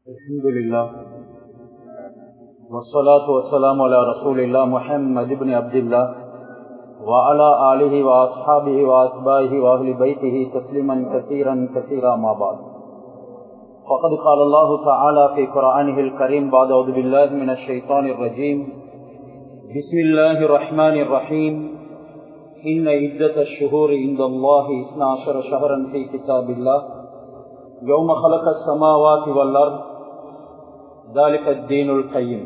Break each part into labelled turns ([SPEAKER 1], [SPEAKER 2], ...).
[SPEAKER 1] الحمد لله والصلاة والسلام على رسول الله محمد بن عبد الله وعلى آله وأصحابه وأتباعه وأهل بيته تسليما كثيرا كثيرا ما بعد فقد قال الله تعالى في قرآنه الكريم بعد أعوذ بالله من الشيطان الرجيم بسم الله الرحمن الرحيم إن عدة الشهور عند الله 12 شهرا في كتاب الله يوم خلق السماوات والأرض ذلك الدين القيم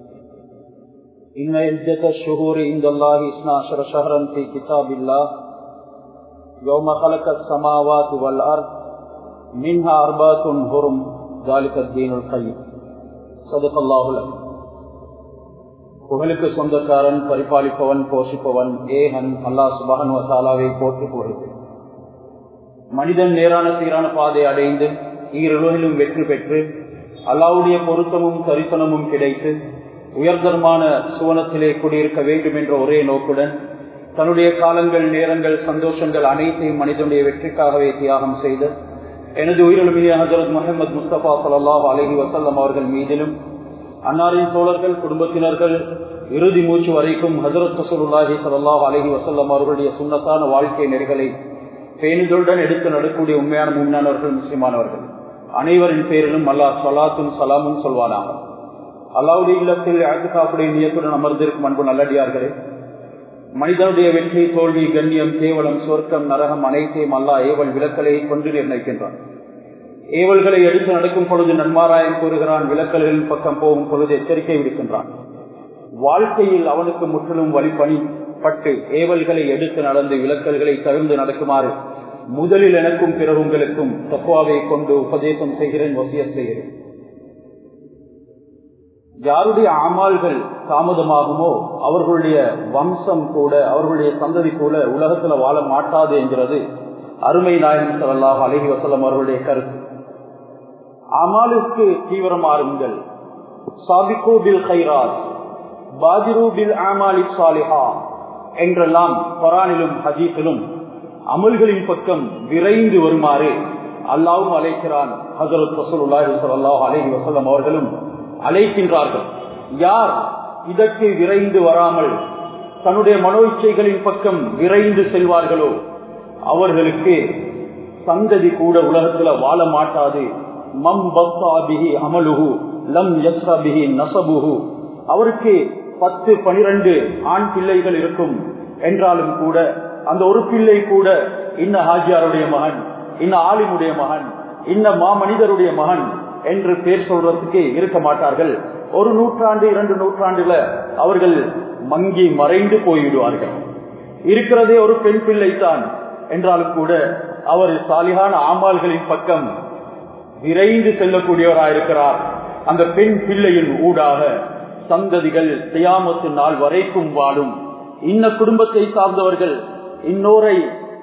[SPEAKER 1] إن عدة الشهور عند الله 12 شهرا في كتاب الله يوم خلق السماوات والأرض منها أربعة هرم ذلك الدين القيم صدق الله العظيم புகழுக்கு சொந்தக்காரன் பரிபாலிப்பவன் போஷிப்பவன் ஏகன் அல்லா சுபகன் வசாலாவை போட்டு புகழ்கிறேன் மனிதன் நேரான சீரான பாதை அடைந்து ஈருலகிலும் வெற்றி பெற்று அல்லாவுடைய பொருத்தமும் தரிசனமும் கிடைத்து உயர்தரமான சுவனத்திலே குடியிருக்க வேண்டும் என்ற ஒரே நோக்குடன் தன்னுடைய காலங்கள் நேரங்கள் சந்தோஷங்கள் அனைத்தையும் மனிதனுடைய வெற்றிக்காகவே தியாகம் செய்த எனது உயிரிழமைய ஹசரத் முகமது முஸ்தபா சல்லாஹ் அலஹி வசல்லம் அவர்கள் மீதிலும் அன்னாரின் தோழர்கள் குடும்பத்தினர்கள் இறுதி மூச்சு வரைக்கும் ஹசரத் ரசூலுல்லாஹி சல்லாஹ் அலஹி வசல்லம் அவர்களுடைய சுண்ணத்தான வாழ்க்கை நெறிகளை பேணிகளுடன் எடுத்து நடக்கூடிய உண்மையான முன்னானவர்கள் முஸ்லிமானவர்கள் அனைவரின் பேரிலும் அல்லாஹ் சலாத்தும் சலாமும் சொல்வானாக அல்லாவுடைய இல்லத்தில் அழுக்காப்புடைய நியத்துடன் அமர்ந்திருக்கும் அன்பு நல்லடியார்களே மனிதனுடைய வெற்றி தோல்வி கண்ணியம் கேவலம் சொர்க்கம் நரகம் அனைத்தையும் அல்லா ஏவல் விளக்கலை கொண்டு நிர்ணயிக்கின்றான் ஏவல்களை எடுத்து நடக்கும் பொழுது நன்மாராயம் கூறுகிறான் விளக்கல்களின் பக்கம் போகும் பொழுது எச்சரிக்கை விடுக்கின்றான் வாழ்க்கையில் அவனுக்கு முற்றிலும் வழிபணி பட்டு ஏவல்களை எடுத்து நடந்து விளக்கல்களை தவிர்த்து நடக்குமாறு முதலில் எனக்கும் பிறகு உங்களுக்கும் தக்குவாவை கொண்டு உபதேசம் செய்கிறேன் வசிய செய்கிறேன் யாருடைய அமால்கள் தாமதமாகுமோ அவர்களுடைய வம்சம் கூட அவர்களுடைய சந்ததி கூட உலகத்துல வாழ மாட்டாது என்கிறது அருமை நாயகம் சல்லாஹ் அலஹி வசலம் அவர்களுடைய கருத்து அமாலுக்கு தீவிரமாறுங்கள் சாபிகோ பில் ஹைராத் பாஜிரு பில் அமாலி சாலிஹா என்றெல்லாம் பரானிலும் ஹஜீத்திலும் அமல்களின் பக்கம் விரைந்து வருமாறு அல்லாவும் அழைக்கிறான் ஹசரத் ரசூலுல்லாஹி ஸல்லல்லாஹு அலைஹி வஸல்லம் அவர்களும் அழைக்கின்றார்கள் யார் இதற்கு விரைந்து வராமல் தன்னுடைய மனோ இச்சைகளின் பக்கம் விரைந்து செல்வார்களோ அவர்களுக்கு சந்ததி கூட உலகத்துல வாழ மாட்டாது மம் பக்தாபிஹி அமலுஹு லம் யஸ்ரபிஹி நசபுஹு அவருக்கு பத்து பனிரெண்டு ஆண் பிள்ளைகள் இருக்கும் என்றாலும் கூட அந்த ஒரு பிள்ளை கூட இன்ன ஹாஜியாருடைய மகன் இன்ன ஆலிமுடைய மகன் இன்ன மாமனிதருடைய மகன் என்று பேர் சொல்றதுக்கு இருக்க மாட்டார்கள் ஒரு நூற்றாண்டு இரண்டு நூற்றாண்டுல அவர்கள் மங்கி மறைந்து போய்விடுவார்கள் இருக்கிறதே ஒரு பெண் பிள்ளை தான் என்றாலும் கூட அவர் சாலிகான ஆமால்களின் பக்கம் விரைந்து செல்லக்கூடியவராயிருக்கிறார் அந்த பெண் பிள்ளையின் ஊடாக சந்ததிகள் செய்யாமத்து நாள் வரைக்கும் வாழும் இன்ன குடும்பத்தை சார்ந்தவர்கள் இன்னோரை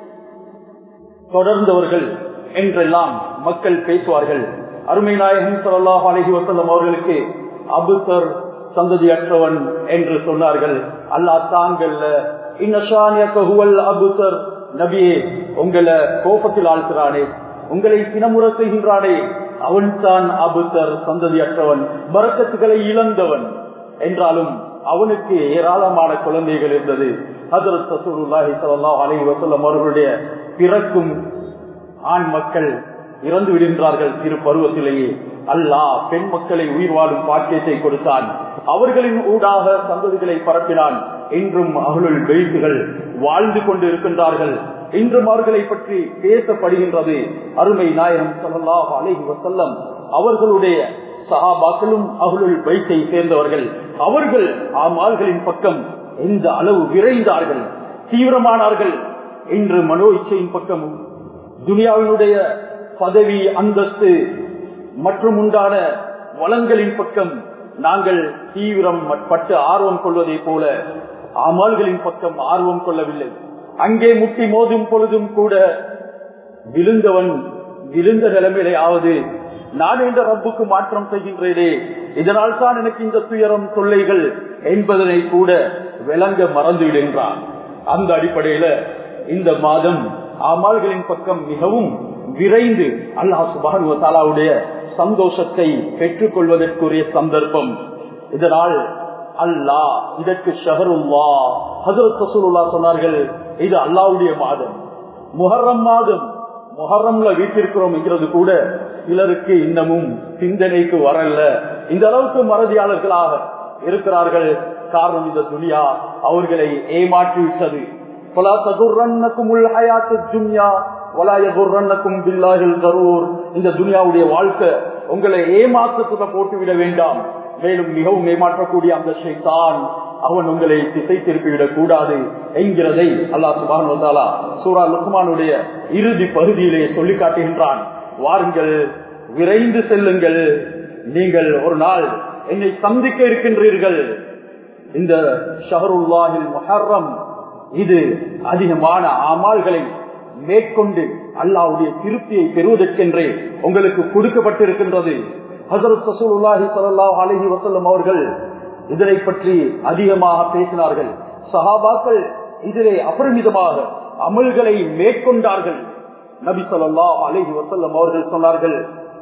[SPEAKER 1] தொடர்ந்தவர்கள் என்றெல்லாம் மக்கள் பேசுவார்கள் அருமை நாயகம் சல்லாஹ் அலஹி வசல்லம் அவர்களுக்கு அபுத்தர் சந்ததியற்றவன் என்று சொன்னார்கள் அல்லா தாங்கல்ல இன்னஷானியல் அபுத்தர் நபியே உங்களை கோபத்தில் ஆழ்கிறானே உங்களை சினமுற செய்கின்றானே அவன் தான் அபுத்தர் சந்ததியற்றவன் பறக்கத்துகளை இழந்தவன் என்றாலும் அவனுக்கு ஏராளமான குழந்தைகள் இருந்தது ஹசரத் சசூருல்லாஹி சல்லா அலி வசல்லம் அவர்களுடைய பிறக்கும் ஆண் மக்கள் இறந்து விடுகின்றார்கள் திரு பருவத்திலேயே அல்லாஹ் பெண் மக்களை உயிர் வாழும் பாக்கியத்தை கொடுத்தான் அவர்களின் ஊடாக சந்ததிகளை பரப்பினான் இன்றும் அகலுள் பெய்துகள் வாழ்ந்து கொண்டு இருக்கின்றார்கள் இன்றும் அவர்களை பற்றி பேசப்படுகின்றது அருமை நாயகம் சல்லாஹ் அலஹி வசல்லம் அவர்களுடைய சஹாபாக்களும் அகலுள் பைத்தை சேர்ந்தவர்கள் அவர்கள் ஆமால்களின் பக்கம் எந்த அளவு விரைந்தார்கள் தீவிரமானார்கள் இன்று மனோ இச்சையின் பக்கமும் துனியாவினுடைய பதவி அந்தஸ்து மற்றும் உண்டான வளங்களின் பக்கம் நாங்கள் தீவிரம் பட்டு ஆர்வம் கொள்வதை போல அமல்களின் பக்கம் ஆர்வம் கொள்ளவில்லை அங்கே முட்டி மோதும் பொழுதும் கூட விழுந்தவன் விழுந்த நிலைமையிலேயாவது நான் என்ற ரப்புக்கு மாற்றம் செய்கின்றேனே இதனால் தான் எனக்கு இந்த துயரம் தொல்லைகள் என்பதனை கூட விளங்க மறந்து விடுகின்றான் அந்த அடிப்படையில இந்த மாதம் அமால்களின் பக்கம் மிகவும் விரைந்து அல்லாஹ் சுபானுவத்தாலாவுடைய சந்தோஷத்தை பெற்றுக் கொள்வதற்குரிய சந்தர்ப்பம் இதனால் அல்லாஹ் இதற்கு ஷஹருல்லா ஹசரத் ரசூலுல்லா சொன்னார்கள் இது அல்லாவுடைய மாதம் முஹர்ரம் மாதம் முஹர்ரம்ல வீட்டிருக்கிறோம் என்கிறது கூட சிலருக்கு இன்னமும் சிந்தனைக்கு வரல இந்த அளவுக்கு மறதியாளர்களாக இருக்கிறார்கள் காரணம் இந்த துனியா அவர்களை ஏமாற்றி விட்டது இந்த துனியாவுடைய வாழ்க்கை உங்களை ஏமாற்றத்துக்க போட்டுவிட வேண்டாம் மேலும் மிகவும் ஏமாற்றக்கூடிய அந்த ஷைத்தான் அவன் உங்களை திசை திருப்பிவிடக் கூடாது என்கிறதை அல்லாஹ் சுபான் வந்தாலா சூரா லுக்மானுடைய இறுதி பகுதியிலே சொல்லி காட்டுகின்றான் வாருங்கள் விரைந்து செல்லுங்கள் நீங்கள் ஒரு நாள் என்னை சந்திக்க இருக்கின்றீர்கள் இந்த ஷஹருல்லாஹில் மொஹர்ரம் இது அதிகமான அமால்களை மேற்கொண்டு அல்லாவுடைய திருப்தியை பெறுவதற்கென்றே உங்களுக்கு கொடுக்கப்பட்டிருக்கின்றது ஹசரத் சசூலுல்லாஹி சல்லாஹ் அலஹி வசல்லம் அவர்கள் இதனை பற்றி அதிகமாக பேசினார்கள் சஹாபாக்கள் இதிலே அபரிமிதமாக அமல்களை மேற்கொண்டார்கள் நபி சொல்லா அலஹி வசல்லம் அவர்கள் சொன்னார்கள்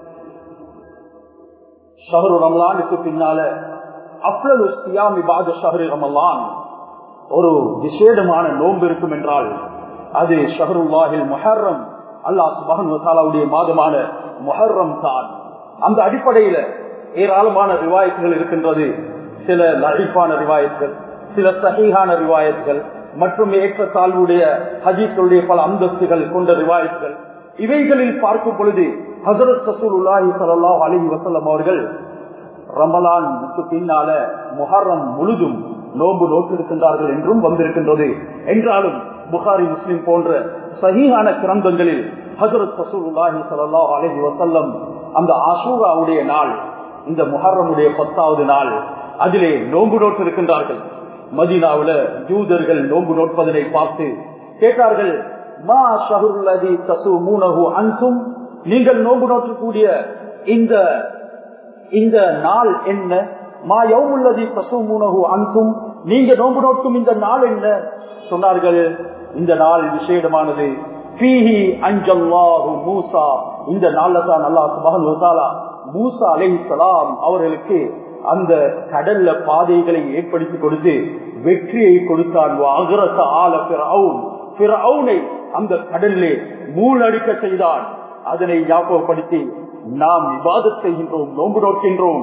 [SPEAKER 1] ஷஹரு ரமலானுக்கு பின்னால அப்ரலு சியாமி பாத ஷஹரு ரமலான் ஒரு விசேடமான நோன்பு இருக்கும் என்றால் அது ஷஹருல்லாஹில் மொஹர்ரம் அல்லாஹ் சுபஹன் வசாலாவுடைய மாதமான மொஹர்ரம் தான் அந்த அடிப்படையில ஏராளமான ரிவாயத்துகள் இருக்கின்றது சில லழிப்பான ரிவாயத்துகள் சில சகிகான ரிவாயத்துகள் மற்றும் ஏற்ற தாழ்வுடைய ஹஜீஸ்களுடைய பல அந்தஸ்துகள் கொண்ட ரிவாயத்துகள் இவைகளில் பார்க்கும் பொழுது ஹசரத் சசூல் உல்லாஹி சல்லா அலி வசல்லம் அவர்கள் ரமலானுக்கு பின்னால முஹர்ரம் முழுதும் நோன்பு நோக்கிருக்கின்றார்கள் என்றும் வந்திருக்கின்றது என்றாலும் புகாரி முஸ்லிம் போன்ற சகியான கிரந்தங்களில் ஹசரத் சசூலுல்லாஹி சல்லா அலஹி வசல்லம் அந்த ஆசூராவுடைய நாள் இந்த முஹர்ரமுடைய பத்தாவது நாள் அதிலே நோன்பு நோட்டு இருக்கின்றார்கள் மதீனாவுல யூதர்கள் நோன்பு நோட்பதனை பார்த்து கேட்டார்கள் மா ஷஹுல்லதி தசு மூனகு அன்சும் நீங்கள் நோன்பு நோக்கக்கூடிய இந்த இந்த நாள் என்ன மா யவுல்லதி தசு மூனகு அன்சும் நீங்க நோன்பு நோக்கும் இந்த நாள் என்ன சொன்னார்கள் இந்த நாள் விசேடமானது பீஹி அஞ்சல்லாஹு மூசா இந்த நாள்ல தான் அல்லாஹ் சுபஹன் வசாலா மூசா அலை சலாம் அவர்களுக்கு அந்த கடல்ல பாதைகளை ஏற்படுத்தி கொடுத்து வெற்றியை கொடுத்தான் அந்த கடலிலே மூழ்கடிக்க செய்தான் அதனை ஞாபகப்படுத்தி நாம் விவாதம் செய்கின்றோம் நோன்பு நோக்கின்றோம்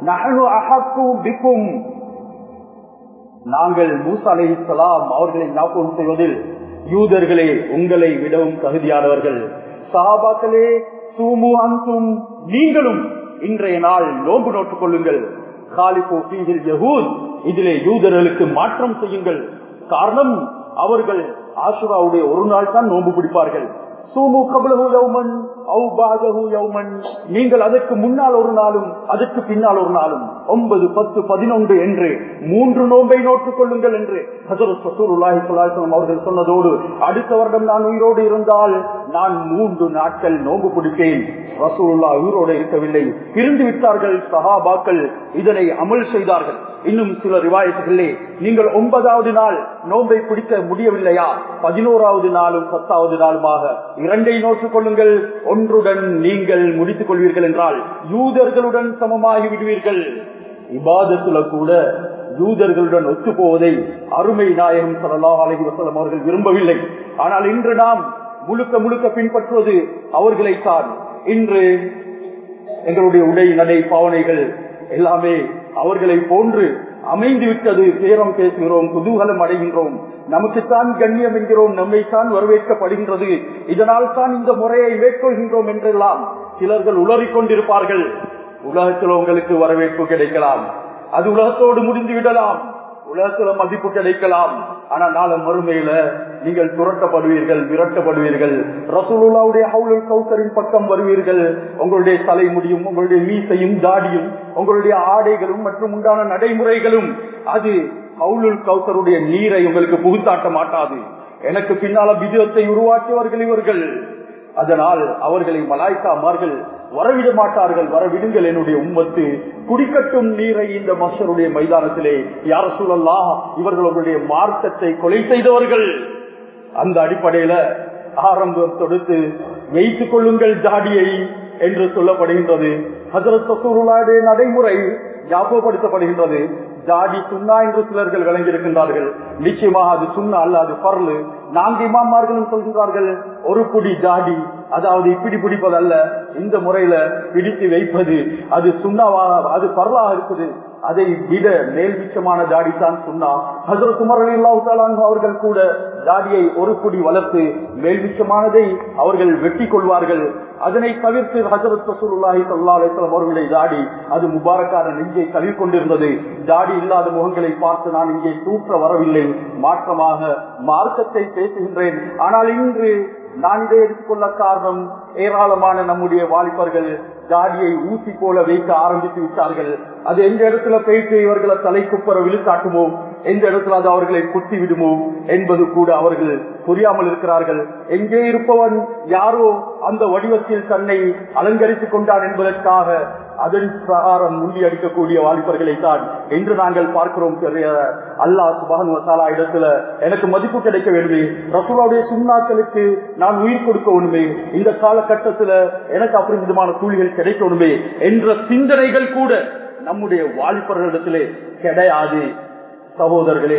[SPEAKER 1] நாங்கள் மூசா அலை சலாம் அவர்களை ஞாபகம் செய்வதில் யூதர்களே உங்களை விடவும் தகுதியானவர்கள் சஹாபாக்களே சூமு அந்தும் நீங்களும் இன்றைய நாள் நோன்பு நோட்டுக் கொள்ளுங்கள் இதிலே யூதர்களுக்கு மாற்றம் செய்யுங்கள் காரணம் அவர்கள் ஆசுராவுடைய ஒரு நாள் தான் நோன்பு பிடிப்பார்கள் சூமு கபலகு யௌமன் யௌமன் நீங்கள் அதற்கு முன்னால் ஒரு நாளும் அதற்கு பின்னால் ஒரு நாளும் ஒன்பது பத்து பதினொன்று என்று மூன்று நோன்பை நோட்டுக் கொள்ளுங்கள் என்று அவர்கள் சொன்னதோடு அடுத்த வருடம் நான் உயிரோடு இருந்தால் நான் மூன்று நாட்கள் நோன்பு பிடிப்பேன் ரசூலுல்லா உயிரோடு இருக்கவில்லை இருந்து விட்டார்கள் சஹாபாக்கள் இதனை அமல் செய்தார்கள் இன்னும் சில ரிவாயத்துகளே நீங்கள் ஒன்பதாவது நாள் நோன்பை பிடிக்க முடியவில்லையா பதினோராவது நாளும் பத்தாவது நாளுமாக இரண்டை நோட்டுக் கொள்ளுங்கள் ஒன்றுடன் நீங்கள் முடித்துக் கொள்வீர்கள் என்றால் யூதர்களுடன் சமமாகி விடுவீர்கள் இபாதத்துல கூட யூதர்களுடன் ஒத்து போவதை அருமை நாயகம் சல்லாஹ் அலஹி வசலம் அவர்கள் விரும்பவில்லை ஆனால் இன்று நாம் முழுக்க முழுக்க பின்பற்றுவது அவர்களைத்தான் இன்று எங்களுடைய உடை நடை பாவனைகள் எல்லாமே அவர்களை போன்று அமைந்து விட்டது பேரம் பேசுகிறோம் குதூகலம் அடைகின்றோம் நமக்குத்தான் கண்ணியம் என்கிறோம் நம்மைத்தான் வரவேற்கப்படுகின்றது இதனால் தான் இந்த முறையை மேற்கொள்கின்றோம் என்றெல்லாம் சிலர்கள் உளறிக் கொண்டிருப்பார்கள் உலகத்தில் உங்களுக்கு வரவேற்பு கிடைக்கலாம் அது உலகத்தோடு முடிந்து விடலாம் உலகத்துல மதிப்பு கிடைக்கலாம் ஆனா நாளை மறுமையில நீங்கள் துரட்டப்படுவீர்கள் விரட்டப்படுவீர்கள் ரசூலுல்லாவுடைய ஹவுலுல் கௌசரின் பக்கம் வருவீர்கள் உங்களுடைய தலைமுடியும் உங்களுடைய மீசையும் தாடியும் உங்களுடைய ஆடைகளும் மற்றும் உண்டான நடைமுறைகளும் அது ஹவுலுல் கௌசருடைய நீரை உங்களுக்கு புகுத்தாட்ட மாட்டாது எனக்கு பின்னால விஜயத்தை உருவாக்கியவர்கள் இவர்கள் அதனால் அவர்களை மலாய்க்காமார்கள் வரவிட மாட்டார்கள் வரவிடுங்கள் என்னுடைய உம்மத்து குடிக்கட்டும் நீரை இந்த மஷருடைய மைதானத்திலே யார சூழல்லா இவர்கள் உங்களுடைய மார்க்கத்தை கொலை செய்தவர்கள் அந்த அடிப்படையில ஆரம்பம் தொடுத்து வைத்துக் கொள்ளுங்கள் ஜாடியை என்று சொல்லப்படுகின்றது ஹசரத் சசூருலாடைய நடைமுறை ஞாபகப்படுத்தப்படுகின்றது ஜாடி சுண்ணா என்று சிலர்கள் விளங்கியிருக்கின்றார்கள் நிச்சயமாக அது சுண்ணா அல்ல அது பரலு நான்கு இமாமார்களும் சொல்கின்றார்கள் ஒரு புடி ஜாடி அதாவது இப்படி பிடிப்பதல்ல இந்த முறையில பிடித்து வைப்பது அது சுண்ணாவாக அது பரலாக இருக்குது அதை விட மேல்மிச்சமான ஜாடி தான் சொன்னா ஹசரத் உமர் அலி அல்லாஹு அவர்கள் கூட ஜாடியை ஒரு குடி வளர்த்து மேல்மிச்சமானதை அவர்கள் வெட்டி கொள்வார்கள் அதனை தவிர்த்து ஹசரத் ரசூலுல்லாஹி ஸல்லல்லாஹு அலைஹி வஸல்லம் அவர்களுடைய ஜாடி அது முபாரக்கான நெஞ்சை கழுவி கொண்டிருந்தது ஜாடி இல்லாத முகங்களை பார்த்து நான் இங்கே தூற்ற வரவில்லை மாற்றமாக மார்க்கத்தை பேசுகின்றேன் ஆனால் இன்று நான் இதை எடுத்துக்கொள்ள காரணம் ஏராளமான நம்முடைய வாலிபர்கள் ஜாடியை ஊசி போல வைக்க ஆரம்பித்து விட்டார்கள் அது எந்த இடத்துல போயிட்டு இவர்களை தலை குப்பர விழுக்காட்டுமோ எந்த இடத்துல அது அவர்களை குத்தி விடுமோ என்பது கூட அவர்கள் புரியாமல் இருக்கிறார்கள் எங்கே இருப்பவன் யாரோ அந்த வடிவத்தில் தன்னை அலங்கரித்துக் கொண்டான் என்பதற்காக அதன் பிரகாரம் முள்ளி அடிக்கக்கூடிய வாலிபர்களை தான் என்று நாங்கள் பார்க்கிறோம் பெரிய அல்லாஹ் சுபான் வசாலா இடத்துல எனக்கு மதிப்பு கிடைக்க வேண்டுமே ரசூலாவுடைய சுண்ணாக்களுக்கு நான் உயிர் கொடுக்க வேண்டுமே இந்த காலகட்டத்துல எனக்கு அப்படி விதமான கூலிகள் கிடைக்கணுமே என்ற சிந்தனைகள் கூட நம்முடைய வாலிபர்களிடத்திலே கிடையாது சகோதரர்களே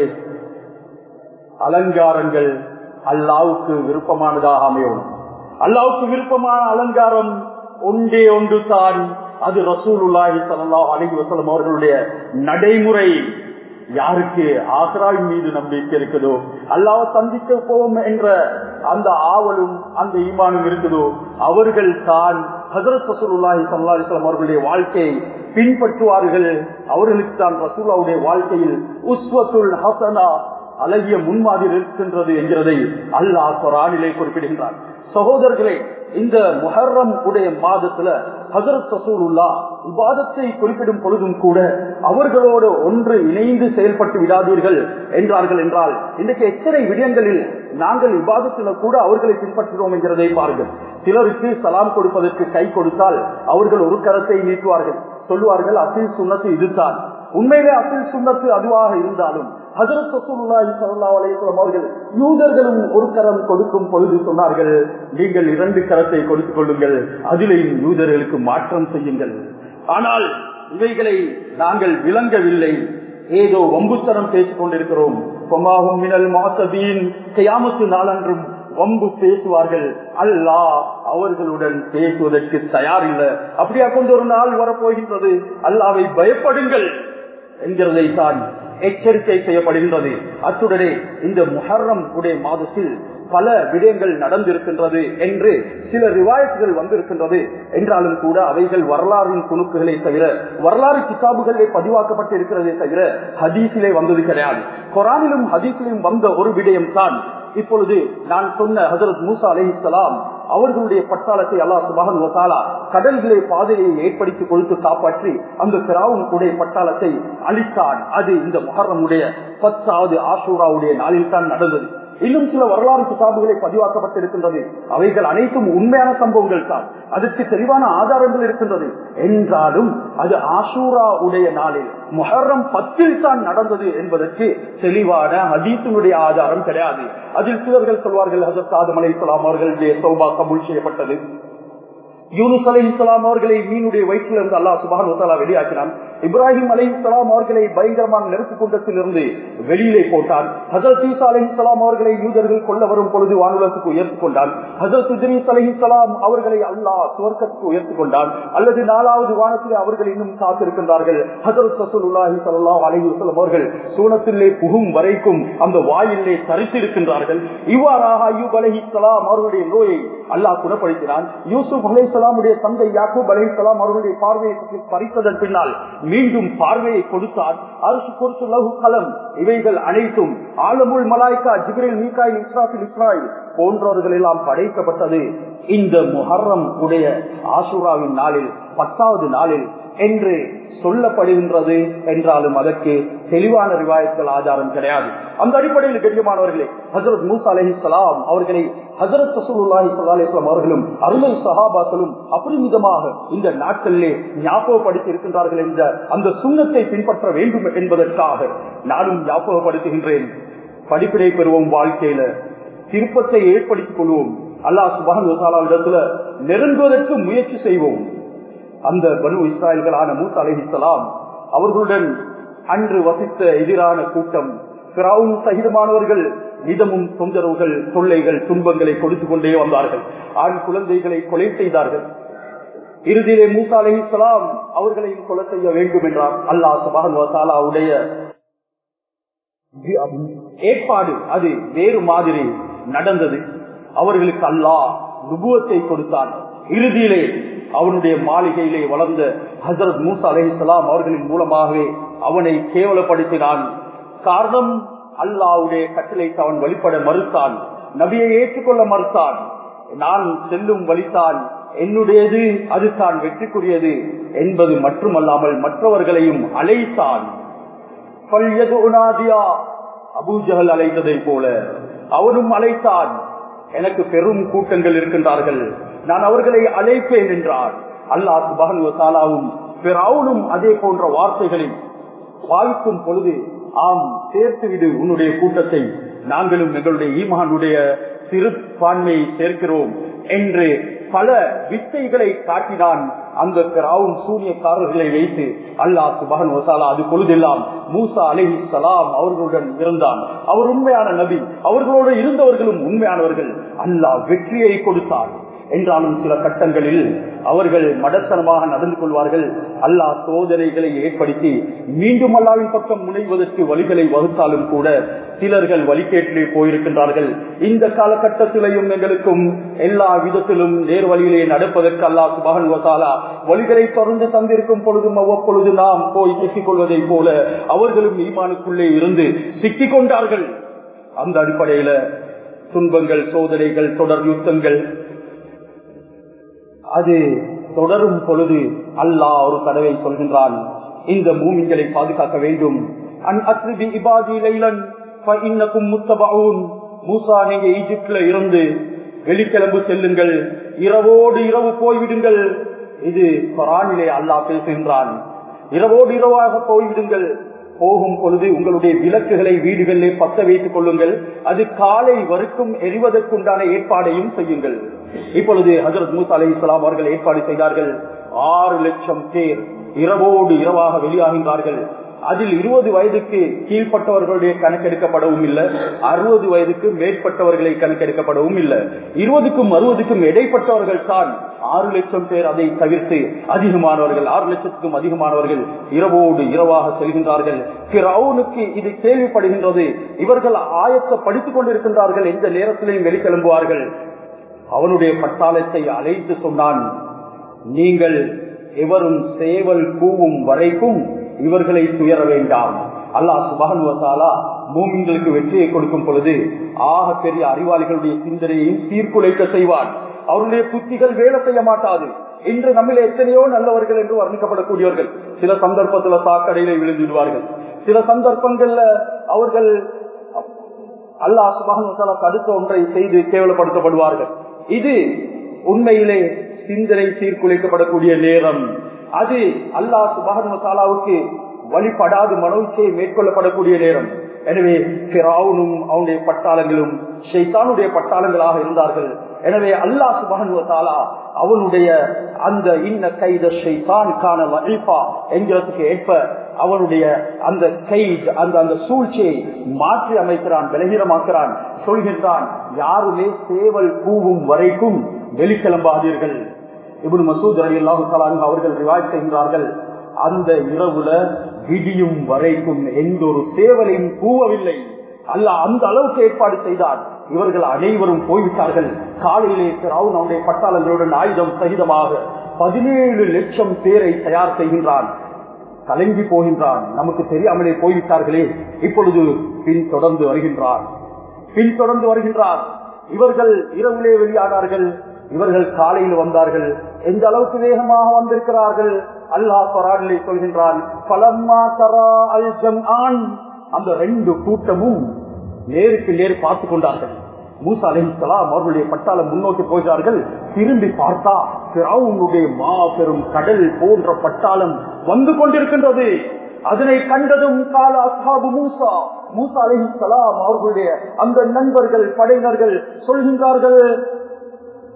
[SPEAKER 1] அலங்காரங்கள் அல்லாவுக்கு விருப்பமானதாக அமையும் அல்லாவுக்கு விருப்பமான அலங்காரம் ஒன்றே ஒன்று தான் அது ரசூலுல்லாஹி ஸல்லல்லாஹு அலைஹி வஸல்லம் அவர்களுடைய நடைமுறை யாருக்கு ஆசராய் மீது நம்பிக்கை இருக்குதோ அல்லாஹ் சந்திக்க போவோம் என்ற அந்த ஆவலும் அந்த ஈமானும் இருக்குதோ அவர்கள் தான் ஹசரத் ரசூலுல்லாஹி ஸல்லல்லாஹு அலைஹி வஸல்லம் அவர்களுடைய வாழ்க்கையை பின்பற்றுவார்கள் அவர்களுக்கு தான் ரசூலாவுடைய வாழ்க்கையில் உஸ்வத்துல் ஹசனா அழகிய முன்மாதிரி இருக்கின்றது என்கிறதை அல்லாஹ் குரானிலே குறிப்பிடுகின்றார் சகோதரர்களே இந்த முஹர்ரம் உடைய மாதத்துல ஹசரத் ரசூலுல்லா விவாதத்தை குறிப்பிடும் பொழுதும் கூட அவர்களோடு ஒன்று இணைந்து செயல்பட்டு விடாதீர்கள் என்றார்கள் என்றால் இன்றைக்கு எத்தனை விடயங்களில் நாங்கள் விவாதத்துல கூட அவர்களை பின்பற்றுகிறோம் என்கிறதை பாருங்கள் சிலருக்கு சலாம் கொடுப்பதற்கு கை கொடுத்தால் அவர்கள் ஒரு கரத்தை நீட்டுவார்கள் சொல்லுவார்கள் அசில் சுண்ணத்து இதுதான் உண்மையிலே அசில் சுண்ணத்து அதுவாக இருந்தாலும் ஹசரத் ரசூலுல்லாஹி ஸல்லல்லாஹு அலைஹி வஸல்லம் அவர்கள் யூதர்களும் ஒரு கரம் கொடுக்கும் பொழுது சொன்னார்கள் நீங்கள் இரண்டு கரத்தை கொடுத்துக் கொள்ளுங்கள் அதிலேயும் யூதர்களுக்கு மாற்றம் செய்யுங்கள் ஆனால் இவைகளை நாங்கள் விளங்கவில்லை ஏதோ வம்புத்தனம் பேசிக் கொண்டிருக்கிறோம் பொமாகும் மினல் மாசபீன் கையாமத்து நாளன்றும் வம்பு பேசுவார்கள் அல்லாஹ் அவர்களுடன் பேசுவதற்கு தயார் இல்லை அப்படியா கொண்டு ஒரு நாள் வரப்போகின்றது அல்லாவை பயப்படுங்கள் என்கிறதை தான் எச்சரிக்கை செய்யப்படுகின்றது அத்துடனே இந்த முஹர்ரம் உடைய மாதத்தில் பல விடயங்கள் நடந்திருக்கின்றது என்று சில ரிவாயத்துகள் வந்திருக்கின்றது என்றாலும் கூட அவைகள் வரலாறின் துணுக்குகளை தவிர வரலாறு கிதாபுகளிலே பதிவாக்கப்பட்டு இருக்கிறதே தவிர ஹதீஸிலே வந்தது கிடையாது கொரானிலும் ஹதீஸிலும் வந்த ஒரு விடயம் தான் இப்பொழுது நான் சொன்ன ஹசரத் மூசா அலி இஸ்லாம் அவர்களுடைய பட்டாளத்தை அல்லா சுபகன் வசாலா கடல்களை பாதையை ஏற்படுத்தி கொடுத்து காப்பாற்றி அந்த பிராவும் உடைய பட்டாளத்தை அளித்தான் அது இந்த மகரமுடைய பத்தாவது ஆசூராவுடைய நாளில் தான் நடந்தது இன்னும் சில வரலாறு கிதாபுகளை பதிவாக்கப்பட்டிருக்கின்றது அவைகள் அனைத்தும் உண்மையான சம்பவங்கள் தான் அதற்கு தெளிவான ஆதாரங்கள் இருக்கின்றது என்றாலும் அது ஆசூரா உடைய நாளில் மொஹர்ரம் பத்தில் தான் நடந்தது என்பதற்கு தெளிவான ஹதீசனுடைய ஆதாரம் கிடையாது அதில் சிலர்கள் சொல்வார்கள் ஹசரத் ஆதம் அலை இஸ்லாம் அவர்களுடைய சௌபா கபூல் செய்யப்பட்டது யூனுஸ் அலை இஸ்லாம் அவர்களை மீனுடைய வயிற்றில் இருந்து அல்லாஹ் சுபான் வசாலா வெளியாக்கினான் இப்ராஹிம் அலை இஸ்லாம் அவர்களை பயங்கரமான நெருப்பு குண்டத்தில் இருந்து வெளியிலே போட்டான் ஹசரத் ஈசா அலை இஸ்லாம் அவர்களை யூதர்கள் கொள்ள வரும் பொழுது வானுலகத்துக்கு உயர்த்து கொண்டான் ஹசரத் இத்ரீஸ் அலை இஸ்லாம் அவர்களை அல்லாஹ் சுவர்க்கத்துக்கு உயர்த்து கொண்டான் அல்லது நாலாவது வானத்தில் அவர்கள் இன்னும் காத்திருக்கின்றார்கள் ஹசரத் ரசூலுல்லாஹி ஸல்லல்லாஹு அலைஹி வஸல்லம் அவர்கள் சூனத்திலே புகும் வரைக்கும் அந்த வாயிலே தரித்திருக்கின்றார்கள் இவ்வாறாக ஐயூப் அலைஹிஸ்ஸலாம் அவர்களுடைய நோயை அல்லாஹ் குணப்படுத்தினான் யூசுப் அலைஹிஸ்ஸலாமுடைய தந்தை யாக்கூப் அலைஹிஸ்ஸலாம் அவர்களுடைய பார்வையை பறித்ததன் பின்னால் மீண்டும் பார்வையை கொடுத்தார் அரசு பொறுத்து லகு கலம் இவைகள் அனைத்தும் ஆலமுல் மலாய்கா ஜிப்ரில் மீகாயில் இஸ்ராஃபில் இஸ்ராயில் போன்றவர்கள் எல்லாம் படைக்கப்பட்டது இந்த முஹர்ரம் உடைய ஆசுராவின் நாளில் பத்தாவது நாளில் என்று சொல்லப்படுகின்றது என்றாலும் அதற்கு தெளிவான ரிவாயத்துகள் ஆதாரம் கிடையாது அந்த அடிப்படையில் கண்ணியமானவர்களே ஹசரத் மூசா அலஹி சலாம் அவர்களை ஹசரத் சசூலுல்லாஹி சல்லாஹம் அவர்களும் அருமை சஹாபாக்களும் அபரிமிதமாக இந்த நாட்களிலே ஞாபகப்படுத்தி இருக்கின்றார்கள் என்ற அந்த சுண்ணத்தை பின்பற்ற வேண்டும் என்பதற்காக நானும் ஞாபகப்படுத்துகின்றேன் படிப்பினை பெறுவோம் வாழ்க்கையில திருப்பத்தை ஏற்படுத்திக் கொள்வோம் அல்லாஹ் சுபான் இடத்துல நெருங்குவதற்கு முயற்சி செய்வோம் அந்த பனு இஸ்ராயல்களான மூசா அலிஹிசலாம் அவர்களுடன் அன்று வசித்த எதிரான கூட்டம் பிராவும் சகிதமானவர்கள் நிதமும் தொந்தரவுகள் தொல்லைகள் துன்பங்களை கொடுத்து கொண்டே வந்தார்கள் ஆண் குழந்தைகளை கொலை செய்தார்கள் இறுதியிலே மூசா அலிஹிசலாம் அவர்களையும் கொலை செய்ய வேண்டும் என்றார் அல்லாஹ் சுபானுடைய ஏற்பாடு அது வேறு மாதிரி நடந்தது அவர்களுக்கு அல்லாஹ் நுபுவத்தை கொடுத்தான் இறுதியிலே அவனுடைய மாளிகையிலே வளர்ந்த ஹசரத் மூசா அலிஹலாம் அவர்களின் மூலமாகவே அவனை கேவலப்படுத்தினான் காரணம் அல்லாவுடைய கட்டளைக்கு அவன் வழிபட மறுத்தான் நபியை ஏற்றுக்கொள்ள மறுத்தான் நான் செல்லும் வழித்தான் என்னுடையது அது தான் வெற்றிக்குரியது என்பது மட்டுமல்லாமல் மற்றவர்களையும் அழைத்தான் அபூஜகல் அழைத்ததை போல அவனும் அழைத்தான் எனக்கு பெரும் கூட்டங்கள் இருக்கின்றார்கள் நான் அவர்களை அழைப்பேன் என்றார் அல்லாஹ் சுபகனும் பிறவுனும் அதே போன்ற வார்த்தைகளை வாய்க்கும் பொழுது ஆம் சேர்த்து விடு உன்னுடைய கூட்டத்தை நாங்களும் எங்களுடைய ஈமானுடைய சிறுபான்மையை சேர்க்கிறோம் என்று பல வித்தைகளை காட்டினான் அந்த பிராவும் சூரியக்காரர்களை வைத்து அல்லாஹ் சுபகன் வசாலா அது பொழுதெல்லாம் மூசா அலஹி சலாம் அவர்களுடன் இருந்தான் அவர் உண்மையான நபி அவர்களோடு இருந்தவர்களும் உண்மையானவர்கள் அல்லாஹ் வெற்றியை கொடுத்தான் என்றாலும் சில கட்டங்களில் அவர்கள் மடத்தனமாக நடந்து கொள்வார்கள் அல்லாஹ் சோதனைகளை ஏற்படுத்தி மீண்டும் அல்லாவின் பக்கம் முனைவதற்கு வழிகளை வகுத்தாலும் கூட சிலர்கள் வழிகேட்டிலே போயிருக்கின்றார்கள் இந்த காலகட்டத்திலையும் எங்களுக்கும் எல்லா விதத்திலும் நேர் வழியிலே நடப்பதற்கு அல்லாஹ் சுபகன் வசாலா வழிகளை தொடர்ந்து தந்திருக்கும் பொழுதும் அவ்வப்பொழுது நாம் போய் சிக்கிக் கொள்வதை போல அவர்களும் ஈமானுக்குள்ளே இருந்து சிக்கிக் கொண்டார்கள் அந்த அடிப்படையில துன்பங்கள் சோதனைகள் தொடர் யுத்தங்கள் அது தொடரும் பொழுது அல்லாஹ் ஒரு கதவை சொல்கின்றான் இந்த பூமிகளை பாதுகாக்க வேண்டும் அன் அஸ்ரிபி இபாதி லைலன் இன்னக்கும் முத்தபாவும் மூசா நீங்க ஈஜிப்ட்ல இருந்து வெளிக்கிழம்பு செல்லுங்கள் இரவோடு இரவு போய்விடுங்கள் இது கொரானிலே அல்லாஹ் பேசுகின்றான் இரவோடு இரவாக போய்விடுங்கள் போகும் பொழுது உங்களுடைய விளக்குகளை வீடுகளிலே பத்த வைத்துக் கொள்ளுங்கள் அது காலை வரைக்கும் எரிவதற்குண்டான ஏற்பாடையும் செய்யுங்கள் இப்பொழுது ஹசரத் மூசா அலி இஸ்லாம் அவர்கள் ஏற்பாடு செய்தார்கள் ஆறு லட்சம் பேர் இரவோடு இரவாக வெளியாகின்றார்கள் அதில் இருபது வயதுக்கு கீழ்பட்டவர்களுடைய கணக்கெடுக்கப்படவும் இல்லை அறுபது வயதுக்கு மேற்பட்டவர்களை கணக்கெடுக்கப்படவும் இல்லை இருபதுக்கும் அறுபதுக்கும் இடைப்பட்டவர்கள் தான் ஆறு லட்சம் பேர் அதை தவிர்த்து அதிகமானவர்கள் ஆறு லட்சத்துக்கும் அதிகமானவர்கள் இரவோடு இரவாக செல்கின்றார்கள் பிறவுனுக்கு இது கேள்விப்படுகின்றது இவர்கள் ஆயத்தை படித்துக் கொண்டிருக்கின்றார்கள் எந்த நேரத்திலையும் வெளிக்கிளம்புவார்கள் அவனுடைய பட்டாளத்தை அழைத்து சொன்னான் நீங்கள் எவரும் சேவல் கூவும் வரைக்கும் இவர்களை துயர வேண்டாம் அல்லாஹ் சுபகனுவத்தாலா மூமிங்களுக்கு வெற்றியை கொடுக்கும் பொழுது ஆக பெரிய அறிவாளிகளுடைய சிந்தனையையும் சீர்குலைக்க செய்வான் அவருடைய புத்திகள் வேலை செய்ய மாட்டாது இன்று நம்மில் எத்தனையோ நல்லவர்கள் என்று வர்ணிக்கப்படக்கூடியவர்கள் சில சந்தர்ப்பத்துல சாக்கடையில விழுந்துடுவார்கள் சில சந்தர்ப்பங்கள்ல அவர்கள் அல்லாஹ் சுபகனுவத்தாலா தடுத்த ஒன்றை செய்து கேவலப்படுத்தப்படுவார்கள் இது உண்மையிலே சிந்தனை சீர்குலைக்கப்படக்கூடிய நேரம் அது அல்லாஹ் சுபானுக்கு வழிபடாது மனோச்சை மேற்கொள்ளப்படக்கூடிய நேரம் எனவே பிராவுனும் அவனுடைய பட்டாளங்களும் ஷைத்தானுடைய பட்டாளங்களாக இருந்தார்கள் எனவே அல்லாஹ் சுபானுவத்தாலா அவனுடைய அந்த இன்ன கைத ஷைத்தான் காண வழிபா என்கிறதுக்கு ஏற்ப அவனுடைய அந்த கைட் அந்த அந்த சூழ்ச்சியை மாற்றி அமைக்கிறான் விலகிரமாக்கிறான் சொல்கின்றான் யாருமே சேவல் கூவும் வரைக்கும் வெளிக்கிளம்பாதீர்கள் இப்படி மசூத் அலி அல்லாஹு அவர்கள் ரிவாய் செய்கின்றார்கள் அந்த இரவுல விடியும் வரைக்கும் எந்த ஒரு சேவலையும் கூவவில்லை அல்ல அந்த அளவுக்கு ஏற்பாடு செய்தார் இவர்கள் அனைவரும் போய்விட்டார்கள் காலையிலே ராவுன் அவனுடைய பட்டாளங்களுடன் ஆயுதம் சகிதமாக பதினேழு லட்சம் பேரை தயார் செய்கின்றான் கலங்கி போகின்றான் நமக்கு தெரியாமலே போய்விட்டார்களே இப்பொழுது பின் தொடர்ந்து வருகின்றார் பின் தொடர்ந்து வருகின்றார் இவர்கள் இரவிலே வெளியானார்கள் இவர்கள் காலையில் வந்தார்கள் எந்த அளவுக்கு வேகமாக வந்திருக்கிறார்கள் அல்லாஹ் பரானிலே சொல்கின்றான் பலம்மா தரா அல் ஜம்ஆன் அந்த ரெண்டு கூட்டமும் நேருக்கு நேர் பார்த்து கொண்டார்கள் மூசா அலிஹலாம் அவர்களுடைய பட்டாளம் முன்னோக்கி போகிறார்கள் திரும்பி பார்த்தா பிறவுனுடைய மாபெரும் கடல் போன்ற பட்டாளம் வந்து கொண்டிருக்கின்றது அதனை கண்டதும் கால அசாபு மூசா மூசா அலிஹலாம் அவர்களுடைய அந்த நண்பர்கள் படையினர்கள் சொல்கின்றார்கள்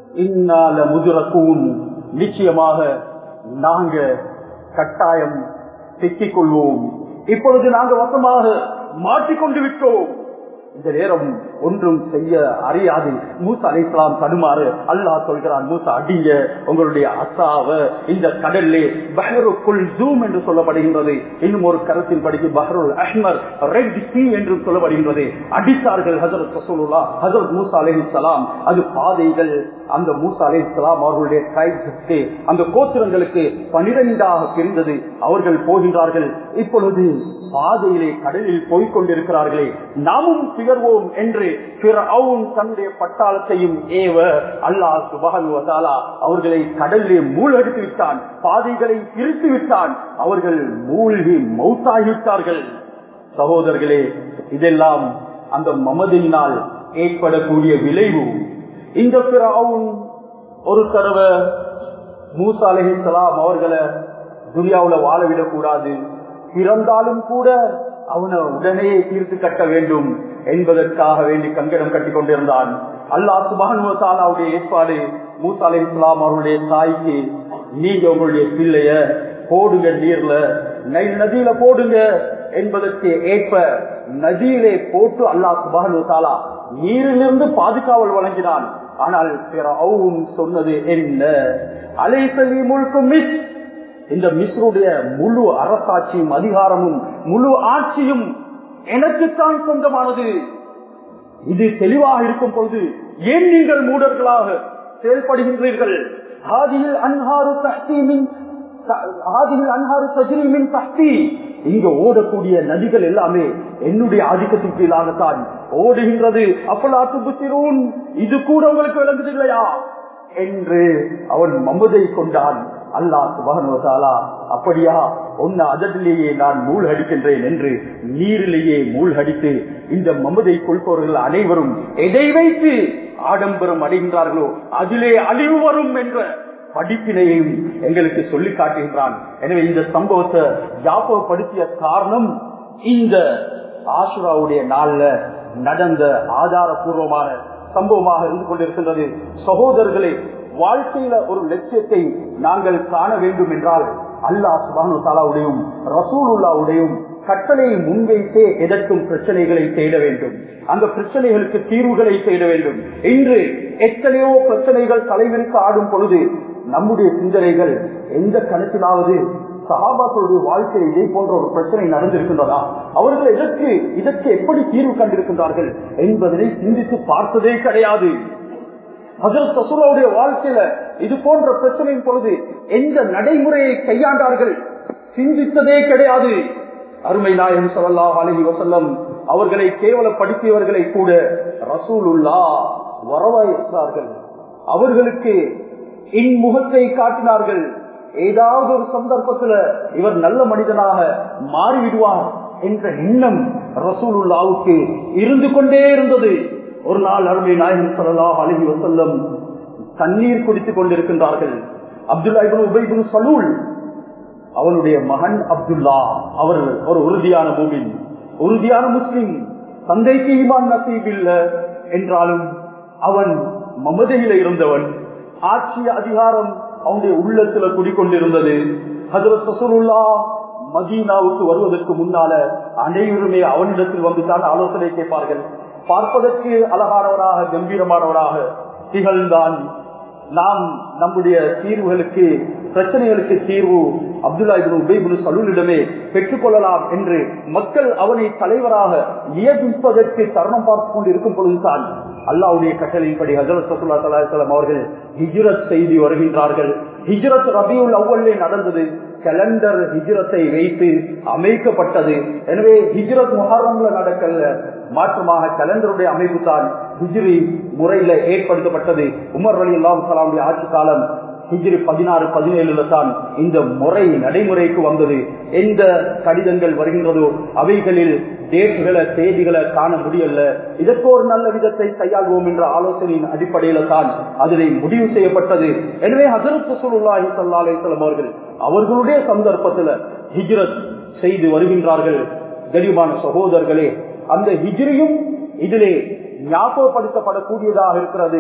[SPEAKER 1] இன்னால முதுரக்கூன் நிச்சயமாக நாங்க கட்டாயம் சிக்கிக் கொள்வோம் இப்பொழுது நாங்க வசமாக மாட்டிக்கொண்டு விட்டோம் இந்த நேரம் ஒன்றும் செய்ய அறியாது மூசா அலை இஸ்லாம் தடுமாறு அல்லாஹ் சொல்கிறான் மூசா அடிங்க உங்களுடைய அசாவ இந்த கடல்லே பஹருக்குள் ஜூம் என்று சொல்லப்படுகின்றது இன்னும் ஒரு கருத்தின் படிக்கு பஹருல் அஹ்மர் ரெட் சி என்று சொல்லப்படுகின்றது அடித்தார்கள் ஹசரத் ரசூலுல்லா ஹசரத் மூசா அலை இஸ்லாம் அது பாதைகள் அந்த மூசா அலை இஸ்லாம் அவர்களுடைய ட்ரைப்ஸுக்கு அந்த கோத்திரங்களுக்கு பனிரெண்டாக பிரிந்தது அவர்கள் போகின்றார்கள் இப்பொழுது பாதையிலே கடலில் போய்கொண்டிருக்கிறார்களே நாமும் திகர்வோம் என்று தன்னுடைய பட்டாளத்தையும் ஏவ அல்லாஹ் சுபகனுவதாலா அவர்களை கடலிலே மூழ்கடித்து விட்டான் பாதைகளை பிரித்து விட்டான் அவர்கள் மூழ்கி மௌத்தாகிவிட்டார்கள் சகோதரர்களே இதெல்லாம் அந்த மமதினால் ஏற்படக்கூடிய விளைவு இந்த பிறவும் ஒரு தடவை மூசா அலஹிசலாம் அவர்களை துனியாவுல வாழவிடக் கூடாது பிறந்தாலும் கூட அவனை உடனே தீர்த்து கட்ட வேண்டும் என்பதற்காக வேண்டி கங்கணம் கட்டி கொண்டிருந்தான் அல்லாஹ் சுபானுடைய ஏற்பாடு மூசா அலி இஸ்லாம் அவருடைய தாய்க்கு நீங்க உங்களுடைய பிள்ளைய போடுங்க நீர்ல நைல் நதியில போடுங்க என்பதற்கு ஏற்ப நதியிலே போட்டு அல்லாஹ் சுபானு தாலா நீரிலிருந்து பாதுகாவல் வழங்கினான் ஆனால் சொன்னது என்ன அலைசலி முழுக்கும் மிஸ் இந்த மிஸ்ருடைய முழு அரசாட்சியும் அதிகாரமும் முழு ஆட்சியும் எனக்குத்தான் சொந்தமானது இது தெளிவாக இருக்கும் பொழுது ஏன் நீங்கள் மூடர்களாக செயல்படுகின்றீர்கள் ஆதியில் அன்ஹாரு தஹ்தீமின் ஆதியில் அன்ஹாரு சஜிரிமின் தஹ்தி இங்க ஓடக்கூடிய நதிகள் எல்லாமே என்னுடைய ஆதிக்கத்தின் கீழாகத்தான் ஓடுகின்றது அப்பலாத்து புத்திரூன் இது கூட உங்களுக்கு விளங்குது இல்லையா என்று அவன் மமதை கொண்டான் அல்லாஹ் சுபகனுவதாலா அப்படியா ஒன்னு அதட்டிலேயே நான் மூழ்கடிக்கின்றேன் என்று நீரிலேயே மூழ்கடித்து இந்த மமதை கொள்பவர்கள் அனைவரும் எதை வைத்து ஆடம்பரம் அடைகின்றார்களோ அதிலே அழிவு வரும் என்ற படிப்பினையும் எங்களுக்கு சொல்லி காட்டுகின்றான் எனவே இந்த சம்பவத்தை ஞாபகப்படுத்திய காரணம் இந்த ஆசுராவுடைய நாள்ல நடந்த ஆதாரபூர்வமான சம்பவமாக இருந்து கொண்டிருக்கின்றது சகோதரர்களே வாழ்க்கையில ஒரு லட்சியத்தை நாங்கள் காண வேண்டும் என்றால் அல்லாஹ் சுபானு தாலாவுடையும் ரசூலுல்லாவுடையும் கட்டளையை முன்வைத்தே எதற்கும் பிரச்சனைகளை தேட வேண்டும் அந்த பிரச்சனைகளுக்கு தீர்வுகளை தேட வேண்டும் இன்று எத்தனையோ பிரச்சனைகள் தலைவிரிக்கு ஆடும் பொழுது நம்முடைய சிந்தனைகள் எந்த கணக்கிலாவது சகாபாக்களுடைய வாழ்க்கையில் இதே போன்ற ஒரு பிரச்சனை நடந்திருக்கின்றதா அவர்கள் எதற்கு இதற்கு எப்படி தீர்வு கண்டிருக்கின்றார்கள் என்பதனை சிந்தித்து பார்த்ததே கிடையாது ஹசரத் சசுராவுடைய வாழ்க்கையில இது போன்ற பிரச்சனையின் பொழுது எந்த நடைமுறையை கையாண்டார்கள் சிந்தித்ததே கிடையாது அருமை நாயகம் சல்லா அலஹி வசல்லம் அவர்களை கேவலப்படுத்தியவர்களை கூட ரசூலுல்லா வரவாயிருக்கிறார்கள் அவர்களுக்கு இன்முகத்தை காட்டினார்கள் ஏதாவது ஒரு சந்தர்ப்பத்துல இவர் நல்ல மனிதனாக மாறிவிடுவார் என்ற எண்ணம் ரசூலுல்லாவுக்கு இருந்து கொண்டே இருந்தது ஒரு நாள் அருமை நாயகம் சல்லா அலஹி வசல்லம் தண்ணீர் குடித்துக் கொண்டிருக்கின்றார்கள் அப்துல்லா இபுன் உபைபுன் சலூல் அவனுடைய மகன் அப்துல்லா அவர் ஒரு உறுதியான மூமின் உறுதியான முஸ்லிம் தந்தைக்கு ஈமான் நசீப் இல்ல என்றாலும் அவன் மமதையில இருந்தவன் ஆட்சி அதிகாரம் அவனுடைய உள்ளத்துல குடிக்கொண்டிருந்தது ஹசரத் சசூருல்லா மதீனாவுக்கு வருவதற்கு முன்னால அனைவருமே அவனிடத்தில் வந்துதான் ஆலோசனை கேட்பார்கள் பார்ப்பதற்கு அழகானவராக கம்பீரமானவராக திகழ்ந்தான் நாம் நம்முடைய தீர்வுகளுக்கு பிரச்சனைகளுக்கு தீர்வு அப்துல்லா உபைபுல் சலூலிடமே பெற்றுக் கொள்ளலாம் என்று மக்கள் அவனை தலைவராக நியமிப்பதற்கு தருணம் பார்த்துக் கொண்டு இருக்கும் பொழுதுதான் அல்லாவுடைய கட்டளையின்படி ஹசரத் சசுல்லா சலாஹலம் அவர்கள் ஹிஜ்ரத் செய்து வருகின்றார்கள் ஹிஜ்ரத் ரபியுல் அவ்வளே நடந்தது கலண்டர் ஹிஜ்ரத்தை வைத்து அமைக்கப்பட்டது எனவே ஹிஜ்ரத் முஹர்ரம்ல நடக்கல மாற்றமாக கலண்டருடைய அமைப்பு தான் ஹிஜ்ரி முறையில ஏற்படுத்தப்பட்டது உமர் அலி அல்லாம் சலாமுடைய ஆட்சி காலம் ஹிஜ்ரி பதினாறு பதினேழுல தான் இந்த முறை நடைமுறைக்கு வந்தது எந்த கடிதங்கள் வருகின்றதோ அவைகளில் டேட்டுகளை தேதிகளை காண முடியல இதற்கு ஒரு நல்ல விதத்தை கையாள்வோம் என்ற ஆலோசனையின் அடிப்படையில தான் அதனை முடிவு செய்யப்பட்டது எனவே ஹசரத் சுல்லாஹி சல்லா அலிஸ்லாம் அவர்கள் அவர்களுடைய சந்தர்ப்பத்துல ஹிஜ்ரத் செய்து வருகின்றார்கள் கரிமான சகோதரர்களே அந்த ஹிஜ்ரியும் இதிலே ஞாபகப்படுத்தப்படக்கூடியதாக இருக்கிறது